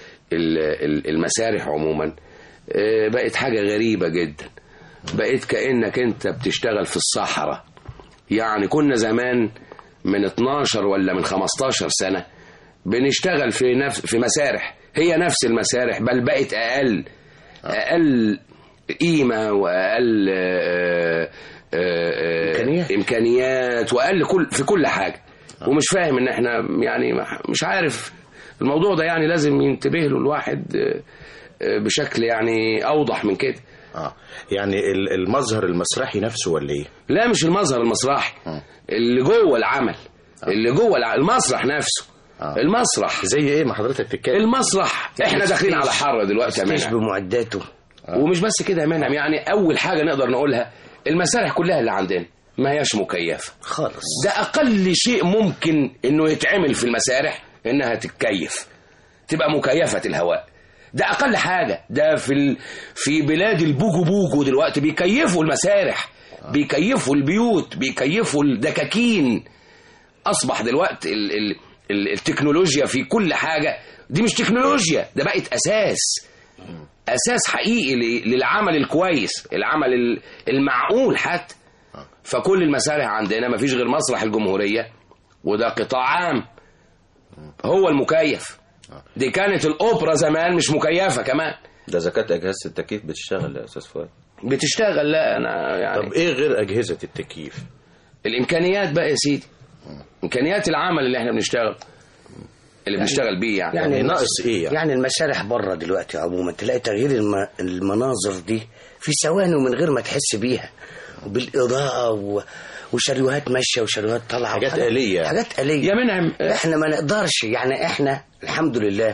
S16: المسارح عموما بقت حاجة غريبة جدا بقيت كأنك انت بتشتغل في الصحراء يعني كنا زمان من 12 ولا من 15 سنة بنشتغل في نفس في مسارح هي نفس المسارح بل بقت أقل أقل قيمة وأقل آآ آآ إمكانيات. إمكانيات وأقل كل في كل حاجة ومش فاهم ان احنا يعني مش عارف الموضوع ده يعني لازم ينتبه له الواحد بشكل يعني اوضح من كده
S18: اه يعني المظهر المسرحي نفسه ولا ايه
S16: لا مش المظهر المسرحي آه. اللي جوه العمل آه. اللي جوه المسرح نفسه آه. المسرح
S18: زي ايه ما حضرتك بتتكلم
S16: المسرح احنا داخلين على حاره دلوقتي يا منعم
S17: بمعداته
S16: آه. ومش بس كده يا منعم يعني اول حاجه نقدر نقولها المسارح كلها اللي عندنا ما هياش مكيفه
S17: خالص
S16: ده اقل شيء ممكن انه يتعمل في المسارح انها تتكيف تبقى مكيفه الهواء ده اقل حاجه ده في ال... في بلاد البوجو بوجو دلوقتي بيكيفوا المسارح بيكيفوا البيوت بيكيفوا الدكاكين اصبح دلوقتي ال... ال... ال... التكنولوجيا في كل حاجه دي مش تكنولوجيا ده بقت اساس اساس حقيقي ل... للعمل الكويس العمل المعقول حتى فكل المسارح عندنا ما فيش غير مسرح الجمهورية وده قطاع عام هو المكيف دي كانت الأوبرا زمان مش مكيفة كمان
S19: ده زكاة أجهزة التكييف بتشتغل يا أستاذ فؤاد
S16: بتشتغل لا انا يعني
S18: طب ايه غير اجهزه التكييف
S16: الامكانيات بقى يا سيدي امكانيات العمل اللي احنا بنشتغل اللي بنشتغل بيه يعني,
S17: يعني
S18: ناقص ايه يعني؟
S17: يعني المسارح بره دلوقتي عموما تلاقي تغيير الم... المناظر دي في ثواني ومن غير ما تحس بيها بالاضاءه و... وشريوهات ماشيه وشريوهات طالعه
S18: حاجات
S17: وحاجات-
S18: آلية.
S17: حاجات آلية
S16: يا منعم
S17: احنا ما نقدرش يعني احنا الحمد لله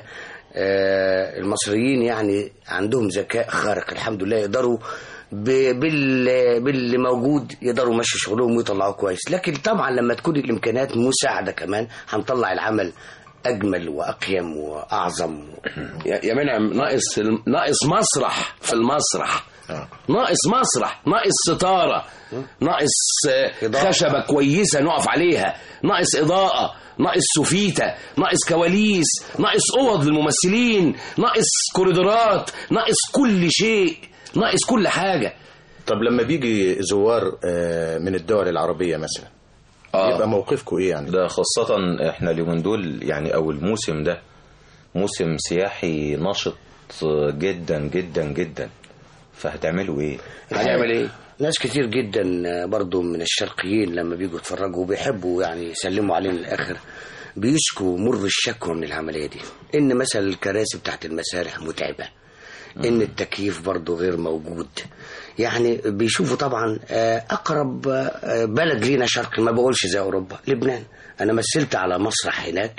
S17: آه، المصريين يعني عندهم ذكاء خارق الحمد لله يقدروا ب- بال باللي موجود يقدروا يمشوا شغلهم ويطلعوه كويس لكن طبعا لما تكون الامكانيات مساعده كمان هنطلع العمل اجمل واقيم واعظم
S16: يا يا منعم ناقص ناقص مسرح في المسرح ناقص مسرح ناقص ستارة ناقص آه، خشبة كويسة نقف عليها ناقص إضاءة ناقص سوفيتا ناقص كواليس ناقص أوض للممثلين ناقص كوريدورات ناقص كل شيء ناقص كل حاجة
S18: طب لما بيجي زوار آه، من الدول العربية مثلا
S13: آه.
S18: يبقى موقفكم ايه يعني
S13: ده خاصة احنا اليومين دول يعني او الموسم ده موسم سياحي نشط جدا جدا جدا فهتعملوا ايه؟
S16: هنعمل ايه؟
S17: ناس كتير جدا برضو من الشرقيين لما بيجوا يتفرجوا بيحبوا يعني يسلموا علينا الاخر بيشكوا مر الشكوى من العملية دي ان مثلا الكراسي بتاعت المسارح متعبة ان التكييف برضو غير موجود يعني بيشوفوا طبعا آه، اقرب آه، بلد لينا شرقي ما بقولش زي اوروبا لبنان انا مثلت على مسرح هناك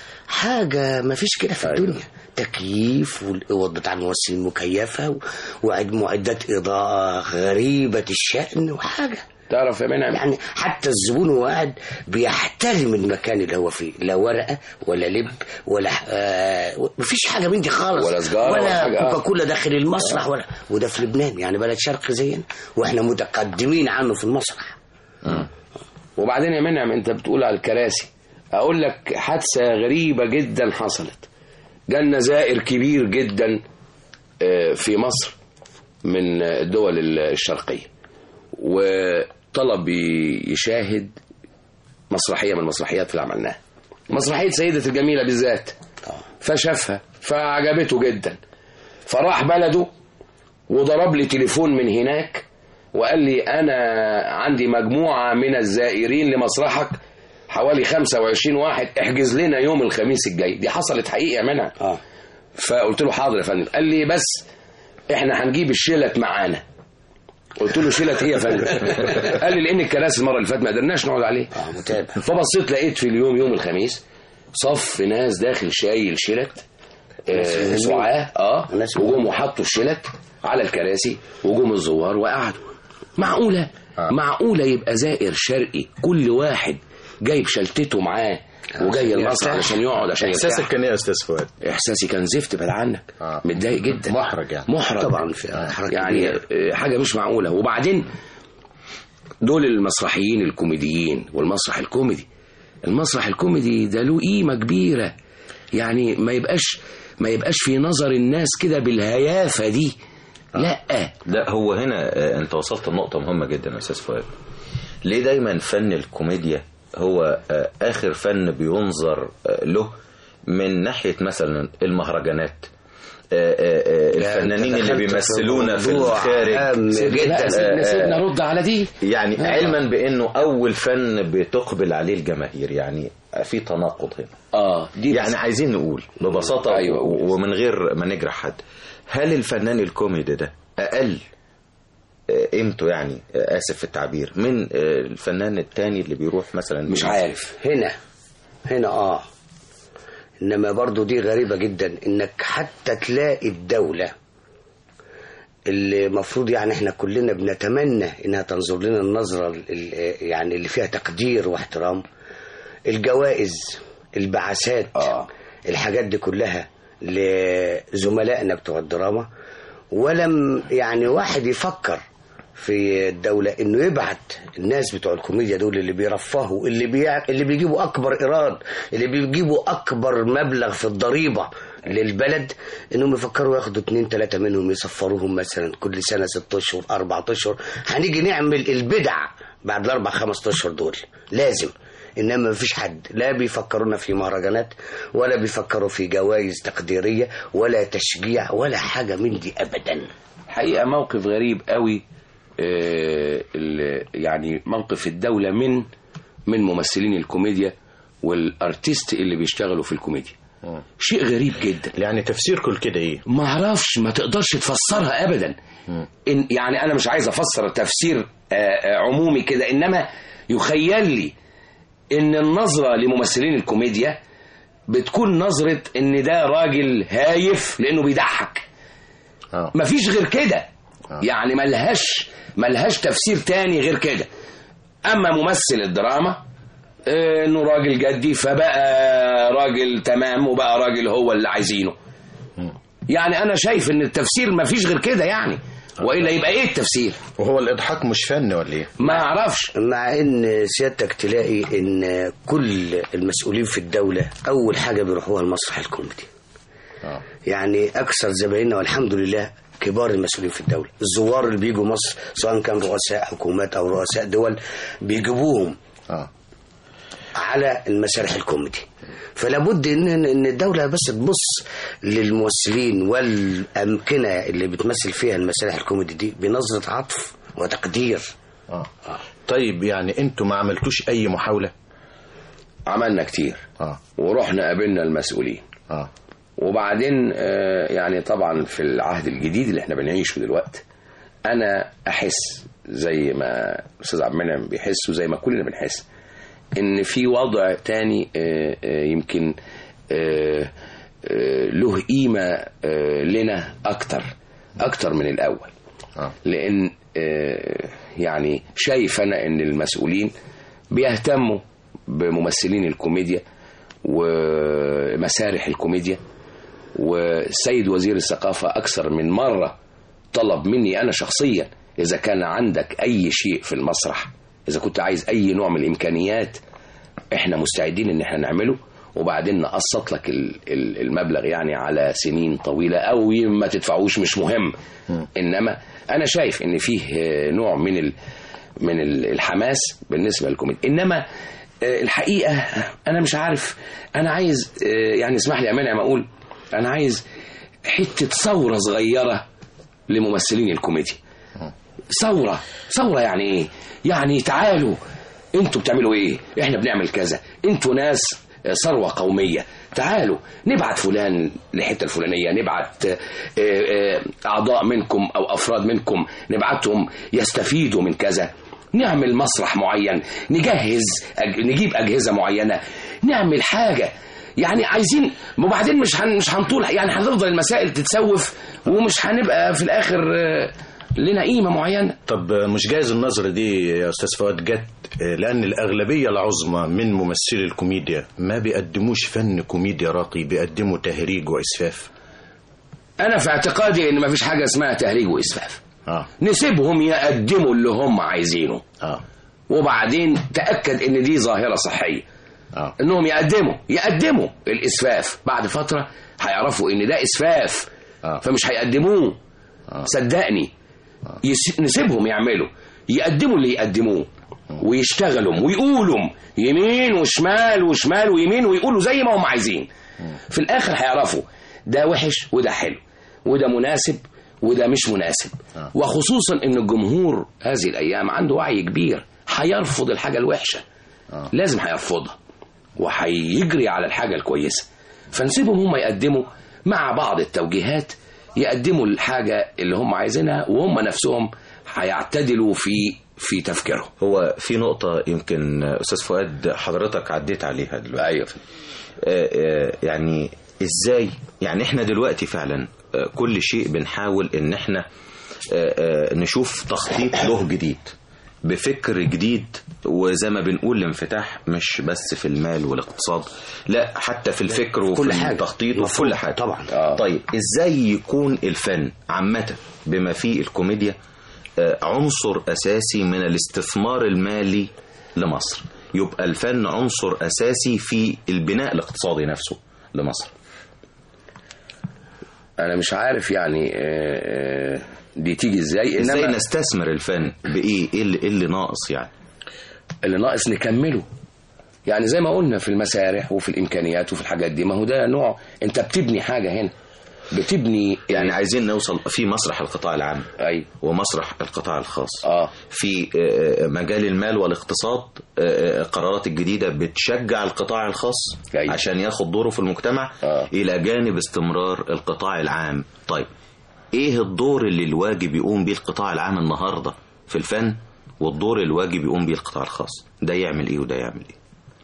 S17: حاجة ما فيش كده في الدنيا تكييف والأوض بتاع الممثلين مكيفة و- وعد معدات إضاءة غريبة الشأن وحاجة
S16: تعرف يا منعم
S17: يعني حتى الزبون وهو قاعد بيحترم المكان اللي هو فيه لا ورقة ولا لب ولا آه مفيش حاجة من دي خالص
S16: ولا سجارة ولا
S17: ولا
S16: حاجة. آه.
S17: كوكاكولا داخل المسرح ولا وده في لبنان يعني بلد شرقي زينا واحنا متقدمين عنه في المسرح
S16: وبعدين يا منعم انت بتقول على الكراسي اقول لك حادثه غريبه جدا حصلت جالنا زائر كبير جدا آه، في مصر من الدول الشرقيه وطلب ي- يشاهد مسرحيه من المسرحيات اللي عملناها مسرحيه سيده الجميله بالذات فشافها فعجبته جدا فراح بلده وضرب لي تليفون من هناك وقال لي انا عندي مجموعه من الزائرين لمسرحك حوالي 25 واحد احجز لنا يوم الخميس الجاي دي حصلت حقيقه منها
S17: اه
S16: فقلت له حاضر يا فندم قال لي بس احنا هنجيب الشلت معانا قلت له شلت ايه يا فندم قال لي لان الكراسي المره اللي فاتت ما قدرناش نقعد عليه
S17: اه متابع
S16: فبصيت لقيت في اليوم يوم الخميس صف ناس داخل شايل شلت آه، سعاه اه وجم وحطوا الشلت على الكراسي وجم الزوار وقعدوا معقوله معقوله يبقى زائر شرقي كل واحد جايب شلتته معاه وجاي المسرح
S18: يرتاح.
S16: علشان يقعد عشان
S18: احساسك
S16: يرتاح.
S18: كان ايه يا استاذ فؤاد
S16: احساسي كان زفت بعد عنك
S18: آه.
S16: متضايق جدا
S18: محرج يعني
S16: محرج
S17: طبعا في حركة
S16: يعني
S17: كبيرة.
S16: آه، حاجه مش معقوله وبعدين دول المسرحيين الكوميديين والمسرح الكوميدي المسرح الكوميدي ده له قيمه كبيره يعني ما يبقاش ما يبقاش في نظر الناس كده بالهيافه دي لا
S13: لا هو هنا آه، انت وصلت لنقطة مهمة جدا يا استاذ فؤاد ليه دايما فن الكوميديا هو آه، اخر فن بينظر آه، له من ناحية مثلا المهرجانات آه، آه، آه،
S17: لا،
S13: الفنانين
S17: أنت
S13: اللي
S17: دخلت في
S13: بيمثلونا في
S17: موضوع
S13: الخارج
S17: هام
S16: سيبنا
S17: جدا.
S16: بقى سيبنا, سيبنا رد على دي
S13: يعني علما بانه اول فن بتقبل عليه الجماهير يعني في تناقض هنا
S16: اه دي
S13: يعني عايزين نقول ببساطة
S16: أيوة.
S13: و- ومن غير ما نجرح حد هل الفنان الكوميدي ده أقل آه، قيمته يعني آه، آسف في التعبير من آه، الفنان التاني اللي بيروح مثلا
S16: مش عارف
S17: هنا هنا اه انما برضو دي غريبة جدا انك حتى تلاقي الدولة اللي مفروض يعني احنا كلنا بنتمنى انها تنظر لنا النظرة ال- يعني اللي فيها تقدير واحترام الجوائز البعثات
S16: آه.
S17: الحاجات دي كلها لزملائنا بتوع الدراما ولم يعني واحد يفكر في الدولة انه يبعت الناس بتوع الكوميديا دول اللي بيرفهوا اللي بيع... اللي بيجيبوا اكبر ايراد اللي بيجيبوا اكبر مبلغ في الضريبة للبلد انهم يفكروا ياخدوا اتنين تلاتة منهم يسفروهم مثلا كل سنة ست اشهر اربع اشهر هنيجي نعمل البدع بعد الاربع خمس اشهر دول لازم انما مفيش حد لا بيفكرونا في مهرجانات ولا بيفكروا في جوائز تقديريه ولا تشجيع ولا حاجه من دي ابدا
S16: الحقيقه موقف غريب قوي آه، ال- يعني موقف الدوله من من ممثلين الكوميديا والارتيست اللي بيشتغلوا في الكوميديا شيء غريب جدا
S18: يعني تفسيركم كده ايه
S16: ما اعرفش ما تقدرش تفسرها ابدا إن يعني انا مش عايز افسر تفسير آه، آه، عمومي كده انما يخيل لي ان النظره لممثلين الكوميديا بتكون نظره ان ده راجل هايف لانه بيضحك مفيش غير كده يعني ملهاش ملهاش تفسير تاني غير كده اما ممثل الدراما آه، انه راجل جدي فبقى راجل تمام وبقى راجل هو اللي عايزينه يعني انا شايف ان التفسير مفيش غير كده يعني والا يبقى ايه التفسير
S18: وهو الاضحاك مش فن ولا ايه
S16: ما اعرفش
S17: مع ان سيادتك تلاقي ان كل المسؤولين في الدولة اول حاجة بيروحوها المسرح الكوميدي يعني اكثر زبايننا والحمد لله كبار المسؤولين في الدولة الزوار اللي بيجوا مصر سواء كان رؤساء حكومات او رؤساء دول بيجيبوهم على المسارح الكوميدي فلا بد ان ان الدوله بس تبص للممثلين والامكنه اللي بتمثل فيها المسارح الكوميدي دي بنظره عطف وتقدير
S18: اه طيب يعني انتوا ما عملتوش اي محاولة
S16: عملنا كتير
S18: اه
S16: ورحنا قابلنا المسؤولين
S18: اه
S16: وبعدين آه، يعني طبعا في العهد الجديد اللي احنا بنعيشه دلوقتي انا احس زي ما الاستاذ عبد المنعم بيحس وزي ما كلنا بنحس ان في وضع تاني آه، آه، يمكن آه، آه، له قيمة آه، لنا اكتر اكتر من الاول لان آه، يعني شايف انا ان المسؤولين بيهتموا بممثلين الكوميديا ومسارح الكوميديا والسيد وزير الثقافة أكثر من مرة طلب مني أنا شخصيا إذا كان عندك أي شيء في المسرح إذا كنت عايز أي نوع من الإمكانيات إحنا مستعدين إن إحنا نعمله وبعدين نقسط لك ال- ال- المبلغ يعني على سنين طويلة أو ما تدفعوش مش مهم إنما أنا شايف إن فيه آه، نوع من ال من ال- الحماس بالنسبة للكوميديا إنما آه، الحقيقة أنا مش عارف أنا عايز آه، يعني اسمح لي يا منعم أقول أنا عايز حتة ثورة صغيرة لممثلين الكوميديا ثورة ثورة يعني إيه؟ يعني تعالوا أنتوا بتعملوا إيه؟ إحنا بنعمل كذا أنتوا ناس آه، ثروة قومية تعالوا نبعت فلان للحتة الفلانية نبعت آه، آه، أعضاء منكم أو أفراد منكم نبعتهم يستفيدوا من كذا نعمل مسرح معين نجهز أج... نجيب أجهزة معينة نعمل حاجة يعني عايزين وبعدين مش هن... مش هنطول يعني هنفضل المسائل تتسوف ومش هنبقى في الآخر آه، لنا قيمة معينة
S18: طب مش جايز النظرة دي يا أستاذ فؤاد جت لأن الأغلبية العظمى من ممثلي الكوميديا ما بيقدموش فن كوميديا راقي بيقدموا تهريج وإسفاف
S16: أنا في اعتقادي إن مفيش حاجة اسمها تهريج وإسفاف
S18: آه.
S16: نسيبهم يقدموا اللي هم عايزينه
S18: آه.
S16: وبعدين تأكد إن دي ظاهرة صحية
S18: آه.
S16: إنهم يقدموا يقدموا الإسفاف بعد فترة هيعرفوا إن ده إسفاف
S18: آه.
S16: فمش هيقدموه صدقني يس... نسيبهم يعملوا يقدموا اللي يقدموه ويشتغلوا ويقولوا يمين وشمال وشمال ويمين ويقولوا زي ما هم عايزين في الاخر هيعرفوا ده وحش وده حلو وده مناسب وده مش مناسب وخصوصا ان الجمهور هذه الايام عنده وعي كبير هيرفض الحاجه الوحشه لازم هيرفضها وهيجري على الحاجه الكويسه فنسيبهم هم يقدموا مع بعض التوجيهات يقدموا الحاجه اللي هم عايزينها وهم نفسهم هيعتدلوا في في تفكيرهم
S13: هو في نقطة يمكن أستاذ فؤاد حضرتك عديت عليها دلوقتي
S16: أيوة
S13: يعني إزاي يعني إحنا دلوقتي فعلا آه، كل شيء بنحاول إن إحنا آه، آه، نشوف تخطيط له جديد بفكر جديد وزي ما بنقول الانفتاح مش بس في المال والاقتصاد لا حتى في الفكر وفي
S17: كل حاجة.
S13: التخطيط وفي كل حاجة
S17: طبعا
S13: طيب ازاي يكون الفن عامة بما فيه الكوميديا آه، عنصر اساسي من الاستثمار المالي لمصر يبقى الفن عنصر اساسي في البناء الاقتصادي نفسه لمصر
S16: انا مش عارف يعني آه، آه، دي تيجي ازاي
S13: ازاي
S16: انما
S13: نستثمر الفن بايه ايه اللي, إيه اللي ناقص يعني
S16: اللي ناقص نكمله يعني زي ما قلنا في المسارح وفي الامكانيات وفي الحاجات دي ما هو ده نوع انت بتبني حاجه هنا بتبني
S13: يعني عايزين نوصل في مسرح القطاع العام
S16: اي
S13: ومسرح القطاع الخاص
S16: اه
S13: في آه، مجال المال والاقتصاد آه، القرارات الجديدة بتشجع القطاع الخاص
S16: أيوة.
S13: عشان ياخد دوره في المجتمع
S16: آه.
S13: إلى جانب استمرار القطاع العام طيب إيه الدور اللي الواجب يقوم بيه القطاع العام النهاردة في الفن والدور الواجب يقوم بيه القطاع الخاص ده يعمل إيه وده يعمل إيه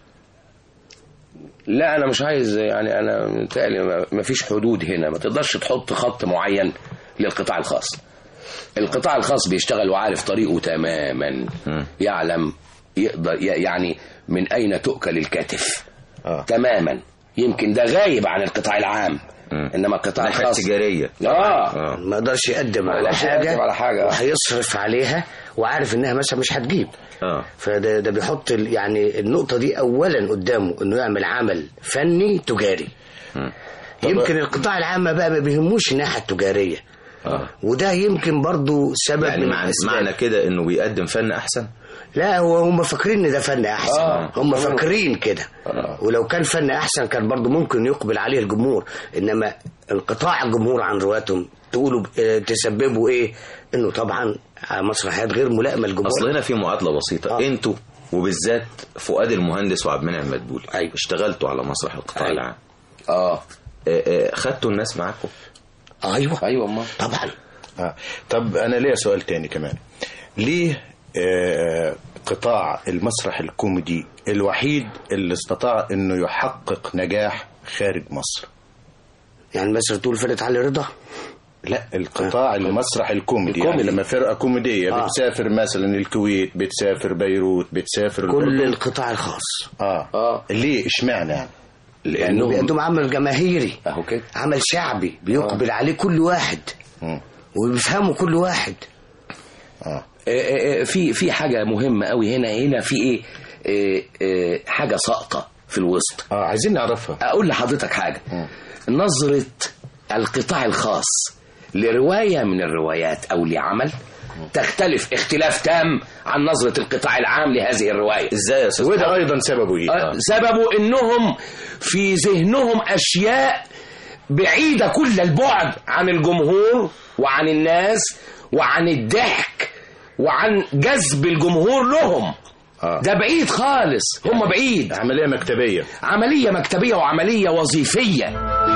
S16: لا انا مش عايز يعني انا متهيألي ما فيش حدود هنا ما تقدرش تحط خط معين للقطاع الخاص القطاع الخاص بيشتغل وعارف طريقه تماما يعلم يقدر ي- يعني من اين تؤكل الكتف
S18: آه.
S16: تماما يمكن ده غايب عن القطاع العام انما القطاع
S13: الناحية
S16: الخاص
S13: التجارية
S16: اه
S17: ما يقدرش يقدم على
S16: يقدرش يقدم
S17: حاجه
S16: على حاجة.
S17: وهيصرف عليها وعارف انها مثلا مش هتجيب
S13: اه
S17: فده ده بيحط ال- يعني النقطه دي اولا قدامه انه يعمل عمل فني تجاري يمكن القطاع العام بقى ما بيهموش الناحيه التجاريه
S13: آه.
S17: وده يمكن برضو سبب
S13: يعني
S17: من
S13: مع
S17: الأسباب.
S13: معنى كده إنه بيقدم فن أحسن
S17: لا هو هم فاكرين ان ده فن احسن
S13: آه.
S17: هم فاكرين كده ولو كان فن احسن كان برضو ممكن يقبل عليه الجمهور انما انقطاع الجمهور عن رواتهم تقولوا اه، تسببوا ايه انه طبعا مسرحيات غير ملائمه للجمهور
S13: اصل هنا في معادله بسيطه آه. انتوا وبالذات فؤاد المهندس وعبد المنعم مدبولي
S17: أيوة.
S13: اشتغلتوا على مسرح القطاع
S17: أيوة.
S13: العام
S16: اه
S13: آه، آه، خدتوا الناس معاكم
S17: ايوه
S16: ايوه ما
S17: طبعا
S18: آه. طب أنا ليا سؤال تاني كمان ليه آه قطاع المسرح الكوميدي الوحيد اللي استطاع انه يحقق نجاح خارج مصر
S17: يعني مثلا تقول فرقه علي رضا
S18: لا القطاع المسرح الكوميدي,
S17: الكوميدي.
S18: يعني لما فرقه كوميديه
S17: آه.
S18: بتسافر مثلا الكويت بتسافر بيروت بتسافر
S17: كل
S18: الأردن.
S17: القطاع الخاص
S18: اه
S16: اه
S18: ليه اشمعنى يعني
S17: لانه بيقدم عمل جماهيري
S16: اهو كده
S17: عمل شعبي بيقبل عليه كل واحد
S18: مم.
S17: وبيفهمه كل واحد
S18: اه
S16: آه، آه، آه، في في حاجه مهمه قوي هنا هنا في ايه آه، آه، حاجه ساقطه في الوسط
S18: اه عايزين نعرفها
S16: اقول لحضرتك حاجه نظره القطاع الخاص لروايه من الروايات او لعمل تختلف اختلاف تام عن نظره القطاع العام لهذه الروايه
S13: ازاي يا استاذ
S18: وده ايضا سببه ايه
S16: آه، سببه انهم في ذهنهم اشياء بعيده كل البعد عن الجمهور وعن الناس وعن الضحك وعن جذب الجمهور لهم
S18: آه.
S16: ده بعيد خالص هم بعيد
S18: عمليه مكتبيه
S16: عمليه مكتبيه وعمليه وظيفيه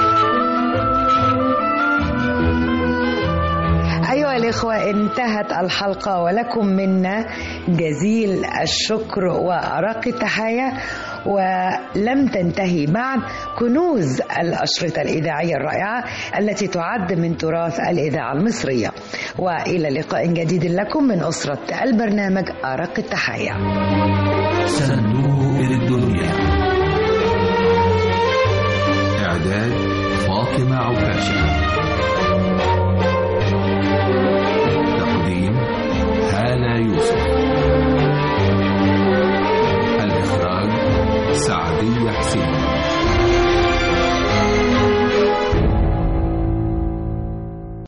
S2: أيها الإخوة انتهت الحلقة ولكم منا جزيل الشكر وأرق التحايا ولم تنتهي بعد كنوز الأشرطة الإذاعية الرائعة التي تعد من تراث الإذاعة المصرية وإلى لقاء جديد لكم من أسرة البرنامج أرق التحايا
S1: صندوق الدنيا إعداد فاطمة عكاشة تقديم هالة يوسف الإخراج سعدية حسين